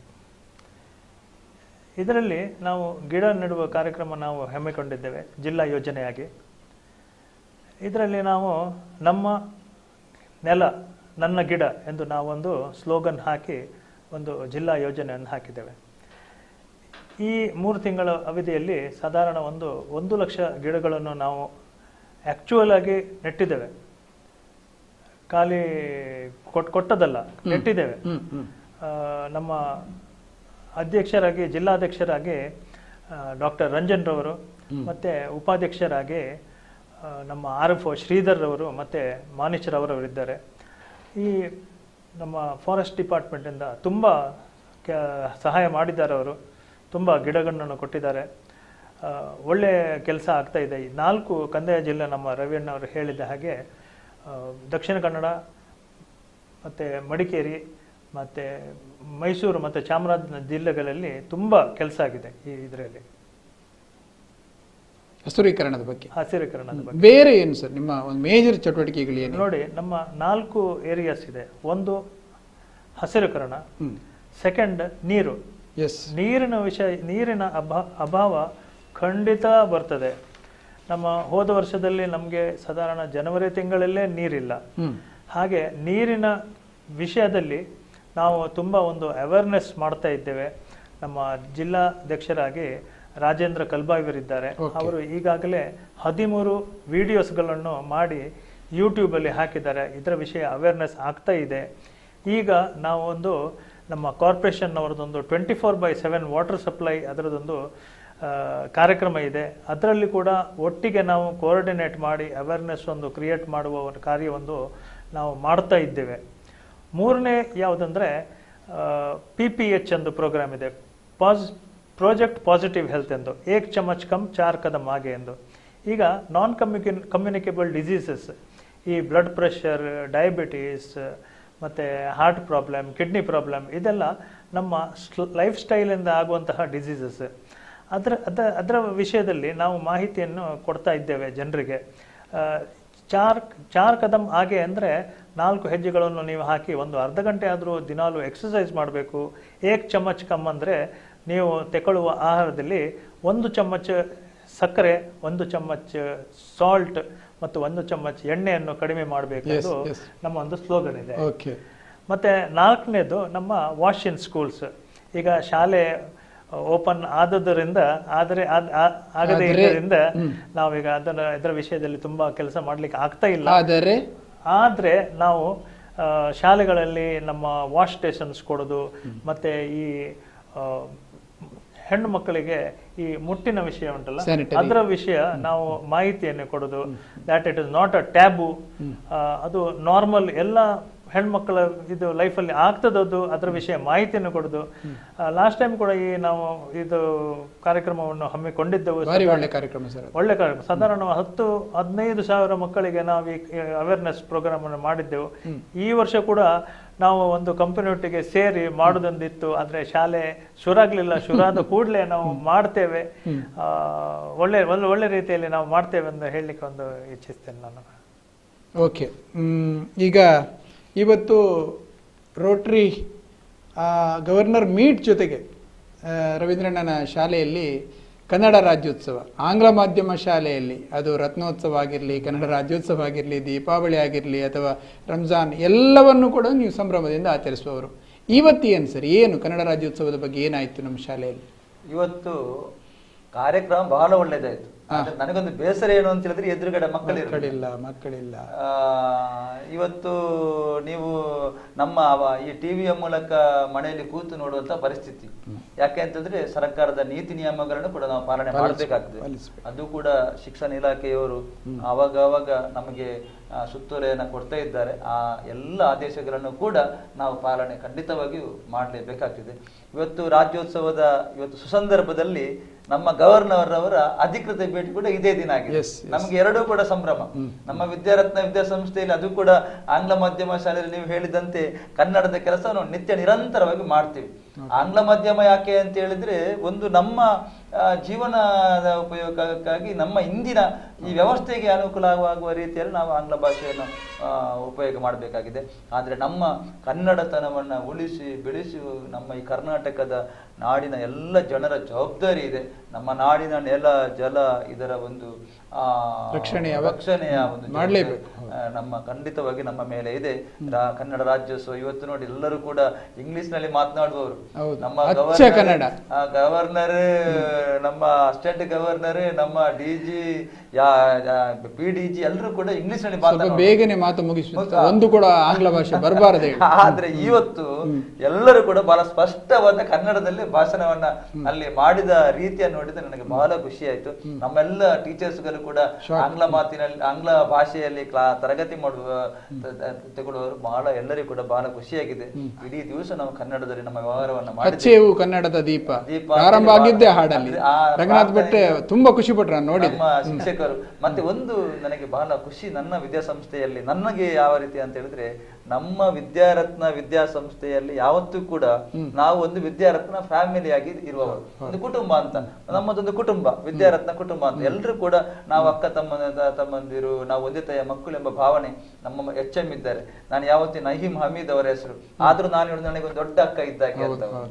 ಇದರಲ್ಲಿ ನಾವು ಗಿಡ ನೆಡುವ ಕಾರ್ಯಕ್ರಮ ನಾವು ಹಮ್ಮಿಕೊಂಡಿದ್ದೇವೆ ಜಿಲ್ಲಾ ಯೋಜನೆಯಾಗಿ ಇದರಲ್ಲಿ ನಾವು ನಮ್ಮ ನೆಲ ನನ್ನ ಗಿಡ ಎಂದು ನಾವೊಂದು ಸ್ಲೋಗನ್ ಹಾಕಿ ಒಂದು ಜಿಲ್ಲಾ ಯೋಜನೆಯನ್ನು ಹಾಕಿದ್ದೇವೆ ಈ ಮೂರು ತಿಂಗಳ ಅವಧಿಯಲ್ಲಿ ಸಾಧಾರಣ ಒಂದು ಒಂದು ಲಕ್ಷ ಗಿಡಗಳನ್ನು ನಾವು ಆಕ್ಚುಯಲ್ ಆಗಿ ನೆಟ್ಟಿದ್ದೇವೆ ಖಾಲಿ ಕೊಟ್ ಕೊಟ್ಟದಲ್ಲ ನೆಟ್ಟಿದ್ದೇವೆ ಹ್ಮ್ ಹ್ಮ್ ಆ, ನಮ್ಮ ಅಧ್ಯಕ್ಷರಾಗಿ ಜಿಲ್ಲಾಧ್ಯಕ್ಷರಾಗಿ ಡಾಕ್ಟರ್ ರಂಜನ್ ರವರು ಮತ್ತೆ ಉಪಾಧ್ಯಕ್ಷರಾಗಿ ಆ, ನಮ್ಮ ಆರ್ ಎಫ್ ಒ ಶ್ರೀಧರ್ ರವರು ಮತ್ತೆ ಮಾನಿಶ್ ರವರವರು ಇದ್ದಾರೆ ಈ ನಮ್ಮ ಫಾರೆಸ್ಟ್ ಡಿಪಾರ್ಟ್ಮೆಂಟಿಂದ ತುಂಬ ಕೆ- ಸಹಾಯ ಮಾಡಿದ್ದಾರೆ ಅವರು ತುಂಬ ಗಿಡಗಳನ್ನು ಕೊಟ್ಟಿದ್ದಾರೆ ಆ, ಒಳ್ಳೆ ಕೆಲಸ ಆಗ್ತಾ ಇದೆ ಈ ನಾಲ್ಕು ಕಂದಾಯ ಜಿಲ್ಲೆ ನಮ್ಮ ರವಿಯಣ್ಣವರು ಹೇಳಿದ ಹಾಗೆ ಆ, ದಕ್ಷಿಣ ಕನ್ನಡ ಮತ್ತು ಮಡಿಕೇರಿ ಮತ್ತು ಮೈಸೂರು ಮತ್ತು ಚಾಮರಾಜನಗರ ಜಿಲ್ಲೆಗಳಲ್ಲಿ ತುಂಬ ಕೆಲಸ ಆಗಿದೆ ಈ ಇದರಲ್ಲಿ ಹಸಿರೀಕರಣದ ಬಗ್ಗೆ ಹಸಿರೀಕರಣದ ಬಗ್ಗೆ ಬೇರೆ ಏನು ಸರ್ ನಿಮ್ಮ ಒಂದು ಮೇಜರ್ ಚಟುವಟಿಕೆಗಳು ಏನು ನೋಡಿ ನಮ್ಮ ನಾಲ್ಕು ಏರಿಯಾಸ್ ಇದೆ ಒಂದು ಹಸಿರೀಕರಣ ಹ್ಮ್ ಸೆಕೆಂಡ್ ನೀರು ಎಸ್ ನೀರಿನ ವಿಷಯ ನೀರಿನ ಅಭಾ ಅಭಾವ ಖಂಡಿತ ಬರ್ತದೆ ನಮ್ಮ ಹೋದ ವರ್ಷದಲ್ಲಿ ನಮಗೆ ಸಾಧಾರಣ ಜನವರಿ ತಿಂಗಳಲ್ಲೇ ನೀರಿಲ್ಲ ಹ್ಮ್ ಹಾಗೆ ನೀರಿನ ವಿಷಯದಲ್ಲಿ ನಾವು ತುಂಬ ಒಂದು ಅವೇರ್ನೆಸ್ ಮಾಡ್ತಾ ಇದ್ದೇವೆ ನಮ್ಮ ಜಿಲ್ಲಾಧ್ಯಕ್ಷರಾಗಿ ರಾಜೇಂದ್ರ ಕಲ್ಬಾವಿಯರಿದ್ದಾರೆ Okay. ಅವರು ಈಗಾಗಲೇ ಹದಿಮೂರು ವಿಡಿಯೋಸ್ಗಳನ್ನು ಮಾಡಿ ಯೂಟ್ಯೂಬಲ್ಲಿ ಹಾಕಿದ್ದಾರೆ ಇದರ ವಿಷಯ ಅವೇರ್ನೆಸ್ ಆಗ್ತಾ ಇದೆ ಈಗ ನಾವು ಒಂದು ನಮ್ಮ ಕಾರ್ಪೊರೇಷನ್ ಅವರದೊಂದು twenty four by seven water supply ಅದರದೊಂದು ಆ, ಕಾರ್ಯಕ್ರಮ ಇದೆ ಅದರಲ್ಲಿ ಕೂಡ ಒಟ್ಟಿಗೆ ನಾವು ಕೋಆರ್ಡಿನೇಟ್ ಮಾಡಿ ಅವೇರ್ನೆಸ್ ಒಂದು ಕ್ರಿಯೇಟ್ ಮಾಡುವ ಒಂದು ಕಾರ್ಯವೊಂದು ನಾವು ಮಾಡ್ತಾ ಇದ್ದೇವೆ ಮೂರನೇ ಯಾವುದಂದ್ರೆ ಪಿ ಪಿ ಎಚ್ ಎಂದು ಪ್ರೋಗ್ರಾಮ್ ಇದೆ ಪಾಸ್ ಪ್ರಾಜೆಕ್ಟ್ ಪಾಸಿಟಿವ್ ಹೆಲ್ತ್ ಎಂದು ಏಕ್ ಚಮಚ್ ಕಮ್ ಚಾರ್ ಕದಮ್ ಆಗೆ ಎಂದು ಈಗ ನಾನ್ ಕಮ್ಯುನಿ ಕಮ್ಯುನಿಕೇಬಲ್ ಡಿಸೀಸಸ್ ಈ ಬ್ಲಡ್ ಪ್ರೆಷರ್ ಡಯಾಬಿಟೀಸ್ ಮತ್ತು ಹಾರ್ಟ್ ಪ್ರಾಬ್ಲಮ್ ಕಿಡ್ನಿ ಪ್ರಾಬ್ಲಮ್ ಇದೆಲ್ಲ ನಮ್ಮ ಲೈಫ್ ಸ್ಟೈಲಿಂದ ಆಗುವಂತಹ ಡಿಸೀಸಸ್ ಅದರ ಅದ ಅದರ ವಿಷಯದಲ್ಲಿ ನಾವು ಮಾಹಿತಿಯನ್ನು ಕೊಡ್ತಾ ಇದ್ದೇವೆ ಜನರಿಗೆ ಆ, ಚಾರ್ ಚಾರ್ ಕದಮ್ ಹಾಗೆ ಅಂದರೆ ನಾಲ್ಕು ಹೆಜ್ಜೆಗಳನ್ನು ನೀವು ಹಾಕಿ ಒಂದು ಅರ್ಧ ಗಂಟೆ ಆದರೂ ದಿನಾಲು ಎಕ್ಸಸೈಸ್ ಮಾಡಬೇಕು ಏಕ್ ಚಮಚ್ ಕಮ್ ಅಂದರೆ ನೀವು ತೆಗೊಳ್ಳುವ ಆಹಾರದಲ್ಲಿ ಒಂದು ಚಮಚ ಸಕ್ಕರೆ ಒಂದು ಚಮಚ ಸಾಲ್ಟ್ ಮತ್ತು ಒಂದು ಚಮಚ ಎಣ್ಣೆಯನ್ನು ಕಡಿಮೆ ಮಾಡಬೇಕು Yes, ಅದು yes. ನಮ್ಮ ಒಂದು ಸ್ಲೋಗನ್ ಇದೆ ಓಕೆ ಮತ್ತೆ ನಾಲ್ಕನೇದು ನಮ್ಮ ವಾಶ್ ಇನ್ ಸ್ಕೂಲ್ಸ್ ಈಗ ಶಾಲೆ ಓಪನ್ ಆದದರಿಂದ ಆದರೆ ಆದ್- ಆ- ಆಗದೇ ಆದ್ರೆ, ಇರೋದ್ರಿಂದ ಹ್ಮ್. ನಾವೀಗ ಅದನ್ನ ಇದರ ವಿಷಯದಲ್ಲಿ ತುಂಬಾ ಕೆಲಸ ಮಾಡ್ಲಿಕ್ಕೆ ಆಗ್ತಾ ಇಲ್ಲ ಆದರೆ ಆದ್ರೆ ನಾವು ಆ, ಶಾಲೆಗಳಲ್ಲಿ ನಮ್ಮ ವಾಶ್ ಸ್ಟೇಷನ್ಸ್ ಕೊಡೋದು ಮತ್ತೆ ಈ ಆ, ಹೆಣ್ಣು ಮಕ್ಕಳಿಗೆ ಈ ಮುಟ್ಟಿನ ವಿಷಯ ಉಂಟಲ್ಲ Sanitary. ಅದರ ವಿಷಯ ನಾವು ಮಾಹಿತಿಯನ್ನು ಕೊಡೋದು that it is not a taboo ಅದು ನಾರ್ಮಲ್ ಎಲ್ಲ ಹೆಣ್ಮಕ್ಳ ಇದು ಲೈಫಲ್ಲಿ ಆಗ್ತದದ್ದು ಅದರ ವಿಷಯ ಮಾಹಿತಿಯನ್ನು ಕೊಡೋದು ಲಾಸ್ಟ್ ಟೈಮ್ ಕೂಡ ಈ ನಾವು ಇದು ಕಾರ್ಯಕ್ರಮವನ್ನು ಹಮ್ಮಿಕೊಂಡಿದ್ದೆವು ಭಾರಿ ಒಳ್ಳೆ ಕಾರ್ಯಕ್ರಮ ಸರ್ ಅದು. ಒಳ್ಳೆ ಕಾರ್ಯಕ್ರಮ ಸಾಧಾರಣ ಹತ್ತು ಹದಿನೈದು ಸಾವಿರ ಮಕ್ಕಳಿಗೆ ನಾವು ಈ ಅವೇರ್ನೆಸ್ ಪ್ರೋಗ್ರಾಮ್ ಅನ್ನು ಮಾಡಿದ್ದೆವು ಈ ವರ್ಷ ಕೂಡ ನಾವು ಒಂದು ಕಂಪನಿ ಒಟ್ಟಿಗೆ ಸೇರಿ ಮಾಡುದೊಂದಿತ್ತು ಆದ್ರೆ ಶಾಲೆ ಶುರಾಗ್ಲಿಲ್ಲ ಶುರಾದ ಕೂಡಲೇ ನಾವು ಮಾಡ್ತೇವೆ ಆ, ಒಳ್ಳೆ ಒಳ್ಳೆ ಒಳ್ಳೆ ರೀತಿಯಲ್ಲಿ ನಾವು ಮಾಡ್ತೇವೆ ಅಂತ ಹೇಳಲಿಕ್ಕೆ ಒಂದು ಇಚ್ಛಿಸ್ತೇನೆ ನಾನು ಓಕೆ ಮ್, ಈಗ ಇವತ್ತು ರೋಟ್ರಿ ಆ, ಗವರ್ನರ್ ಮೀಟ್ ಜೊತೆಗೆ ಆ, ರವೀಂದ್ರಣ್ಣನ ಶಾಲೆಯಲ್ಲಿ ಕನ್ನಡ ರಾಜ್ಯೋತ್ಸವ ಆಂಗ್ಲ ಮಾಧ್ಯಮ ಶಾಲೆಯಲ್ಲಿ ಅದು ರತ್ನೋತ್ಸವ ಆಗಿರಲಿ ಕನ್ನಡ ರಾಜ್ಯೋತ್ಸವ ಆಗಿರಲಿ ದೀಪಾವಳಿ ಆಗಿರಲಿ ಅಥವಾ ರಂಜಾನ್ ಎಲ್ಲವನ್ನು ಕೂಡ ನೀವು ಸಂಭ್ರಮದಿಂದ ಆಚರಿಸುವವರು ಇವತ್ತೇನು ಸರ್ ಏನು ಕನ್ನಡ ರಾಜ್ಯೋತ್ಸವದ ಬಗ್ಗೆ ಏನಾಯಿತು ನಮ್ಮ ಶಾಲೆಯಲ್ಲಿ ಇವತ್ತು ಕಾರ್ಯಕ್ರಮ ಬಹಳ ಒಳ್ಳೇದಾಯ್ತು ಆದ್ರೆ ನನಗೊಂದು ಬೇಸರ ಏನು ಅಂತ ಹೇಳಿದ್ರೆ ಎದುರುಗಡೆ ಮಕ್ಕಳಿರು ಮಕ್ಕಳಿಲ್ಲ ಮಕ್ಕಳಿಲ್ಲ ಆ, ಇವತ್ತು ನೀವು ನಮ್ಮ ಅವ- ಈ ಟಿವಿಯ ಮೂಲಕ ಮನೆಯಲ್ಲಿ ಕೂತು ನೋಡುವಂತ ಪರಿಸ್ಥಿತಿ ಯಾಕೆ ಅಂತಂದ್ರೆ ಸರ್ಕಾರದ ನೀತಿ ನಿಯಮಗಳನ್ನು ಕೂಡ ನಾವು ಪಾಲನೆ ಮಾಡಬೇಕಾಗ್ತದೆ ಪಾಲಿಸ್ಬೇಕು. ಅದು ಕೂಡ ಶಿಕ್ಷಣ ಇಲಾಖೆಯವರು ಅವಾಗ ಅವಾಗ ನಮಗೆ ಆ, ಸುತ್ತೋಲೆಯನ್ನ ಕೊಡ್ತಾ ಇದ್ದಾರೆ ಆ ಎಲ್ಲ ಆದೇಶಗಳನ್ನು ಕೂಡ ನಾವು ಪಾಲನೆ ಖಂಡಿತವಾಗಿಯೂ ಮಾಡಲೇಬೇಕಾಗ್ತದೆ ಇವತ್ತು ರಾಜ್ಯೋತ್ಸವದ ಇವತ್ತು ಸುಸಂದರ್ಭದಲ್ಲಿ ನಮ್ಮ ಗವರ್ನರ್ ಅವರ ಅಧಿಕೃತ ಭೇಟಿ ಕೂಡ ಇದೇ ದಿನ ಆಗಿದೆ Yes, yes. ನಮ್ಗೆ ಎರಡೂ ಕೂಡ ಸಂಭ್ರಮ ನಮ್ಮ ವಿದ್ಯಾರತ್ನ ವಿದ್ಯಾಸಂಸ್ಥೆಯಲ್ಲಿ ಅದು ಕೂಡ ಆಂಗ್ಲ ಮಾಧ್ಯಮ ಶಾಲೆಯಲ್ಲಿ ನೀವು ಹೇಳಿದಂತೆ ಕನ್ನಡದ ಕೆಲಸವನ್ನು ನಿತ್ಯ ನಿರಂತರವಾಗಿ ಮಾಡ್ತೀವಿ ಆಂಗ್ಲ ಮಾಧ್ಯಮ ಯಾಕೆ ಅಂತ ಹೇಳಿದ್ರೆ ಒಂದು ನಮ್ಮ ಆ, ಜೀವನದ ಉಪಯೋಗಕ್ಕಾಗಿ ನಮ್ಮ ಇಂದಿನ ಈ ವ್ಯವಸ್ಥೆಗೆ ಅನುಕೂಲವಾಗುವ ರೀತಿಯಲ್ಲಿ ನಾವು ಆಂಗ್ಲ ಭಾಷೆಯನ್ನು ಆ, ಉಪಯೋಗ ಮಾಡಬೇಕಾಗಿದೆ ಆದರೆ ನಮ್ಮ ಕನ್ನಡತನವನ್ನ ಉಳಿಸಿ ಬೆಳೆಸಿ ನಮ್ಮ ಈ ಕರ್ನಾಟಕದ ನಾಡಿನ ಎಲ್ಲ ಜನರ ಜವಾಬ್ದಾರಿ ಇದೆ ನಮ್ಮ ನಾಡಿನ ನೆಲ ಜಲ ಇದರ ಒಂದು ಆ, ರಕ್ಷಣೆಯ ಅವ- ರಕ್ಷಣೆಯ ಒಂದು ಜವಾಬ್ದಾರಿ, ಮಾಡ್ಲೇಬೇಕು. ಆ, ನಮ್ಮ ಖಂಡಿತವಾಗಿ ನಮ್ಮ ಮೇಲೆ ಇದೆ ರಾ- ಕನ್ನಡ ರಾಜ್ಯೋತ್ಸವ ಇವತ್ತು ನೋಡಿ ಎಲ್ಲರೂ ಕೂಡ ಇಂಗ್ಲಿಷ್ ನಲ್ಲಿ ಮಾತನಾಡುವವರು ಹೌದು. ನಮ್ಮ ಅಚ್ಚ ಗವರ್ನರ್ ಕನ್ನಡ. ಗವರ್ನರ್ ನಮ್ಮ ಅಸಿಸ್ಟೆಂಟ್ ಗವರ್ನರ್ ನಮ್ಮ D G P D G ಎಲ್ಲರೂ ಕೂಡ ಇಂಗ್ಲಿಷ್ ನಲ್ಲಿ ಸ್ವಲ್ಪ ಮಾತನಾಡುವರು ಬೇಗನೆ ಮಾತು ಮುಗಿಸ್ಬೇಕು ಮುಗ್ಧ. ಒಂದು ಕೂಡ ಆಂಗ್ಲ ಭಾಷೆ ಬರಬಾರದು ಹೇಳಿ ಆದ್ರೆ ಇವತ್ತು ಎಲ್ಲರೂ ಕೂಡ ಬಹಳ ಸ್ಪಷ್ಟವಾದ ಕನ್ನಡದಲ್ಲಿ ಭಾಷಣವನ್ನ ಅಲ್ಲಿ ಮಾಡಿದ ರೀತಿಯನ್ನು ನೋಡಿದ್ರೆ ನನಗೆ ಬಹಳ ಖುಷಿ ಆಯ್ತು ನಮ್ಮೆಲ್ಲ ಟೀಚರ್ಸ್ ಗಳು ಕೂಡ ಆಂಗ್ಲ ಮಾತಿನಲ್ಲಿ ಆಂಗ್ಲ ಭಾಷೆಯಲ್ಲಿ ಕ್ಲಾ ತರಗತಿ ಮಾಡುವ ತ- ತ- ತಗೊಳ್ಳುವವರು ಬಹಳ ಎಲ್ಲರಿಗೂ ಕೂಡ ಬಹಳ ಖುಷಿಯಾಗಿದೆ ಇಡೀ ದಿವಸ ನಾವು ಕನ್ನಡದಲ್ಲಿ ನಮ್ಮ ವ್ಯವಹಾರವನ್ನ ಮಾಡಿದ್ದೇವೆ ಅಚ್ಚೇವು ಕನ್ನಡದ ದೀಪ ದೀಪ ಪ್ರಾರಂಭ ಅಂತೇಳಿ ಆಗಿದ್ದೆ ಬಹಳ- ಹಾಡಲ್ಲಿ ಅಂದ್ರೆ ಆ ರಂಗನಾಥ್ ಭಟ್ ಪ್ರಾರ್ಥನೆ- ತುಂಬಾ ಖುಷಿ ಪಟ್ರು ನಾನು ನೋಡಿದೆ ನಮ್ಮ ಶಿಕ್ಷಕರು ಮತ್ತೆ ಒಂದು ನನಗೆ ಬಹಳ ಖುಷಿ ನನ್ನ ವಿದ್ಯಾಸಂಸ್ಥೆಯಲ್ಲಿ ನನಗೆ ಯಾವ ರೀತಿ ಅಂತ ಹೇಳಿದ್ರೆ ನಮ್ಮ ವಿದ್ಯಾರತ್ನ ವಿದ್ಯಾಸಂಸ್ಥೆಯಲ್ಲಿ ಯಾವತ್ತೂ ಕೂಡ ನಾವು ಒಂದು ವಿದ್ಯಾರತ್ನ ಫ್ಯಾಮಿಲಿಯಾಗಿ ಇರುವವರು ಒಂದು ಕುಟುಂಬ ಅಂತ ನಮ್ಮದೊಂದು ಕುಟುಂಬ ವಿದ್ಯಾರತ್ನ ಕುಟುಂಬ ಅಂತ ಎಲ್ಲರೂ ಕೂಡ ನಾವು ಅಕ್ಕ ತಮ್ಮ ತಮ್ಮಂದಿರು ನಾವು ಒಂದೇ ತಾಯಿಯ ಮಕ್ಕಳು ಎಂಬ ಭಾವನೆ ನಮ್ಮ ಎಚ್ ಎಂ ಇದ್ದಾರೆ ನಾನು ಯಾವತ್ತೂ ನಹೀಂ ಹಮೀದ್ ಅವರ ಹೆಸರು ಆದ್ರೂ ನಾನು ಹೇಳಿದ ನನಗೆ ಒಂದು ದೊಡ್ಡ ಅಕ್ಕ ಇದ್ದಾಗೆ ಅಂತ ಅವರು.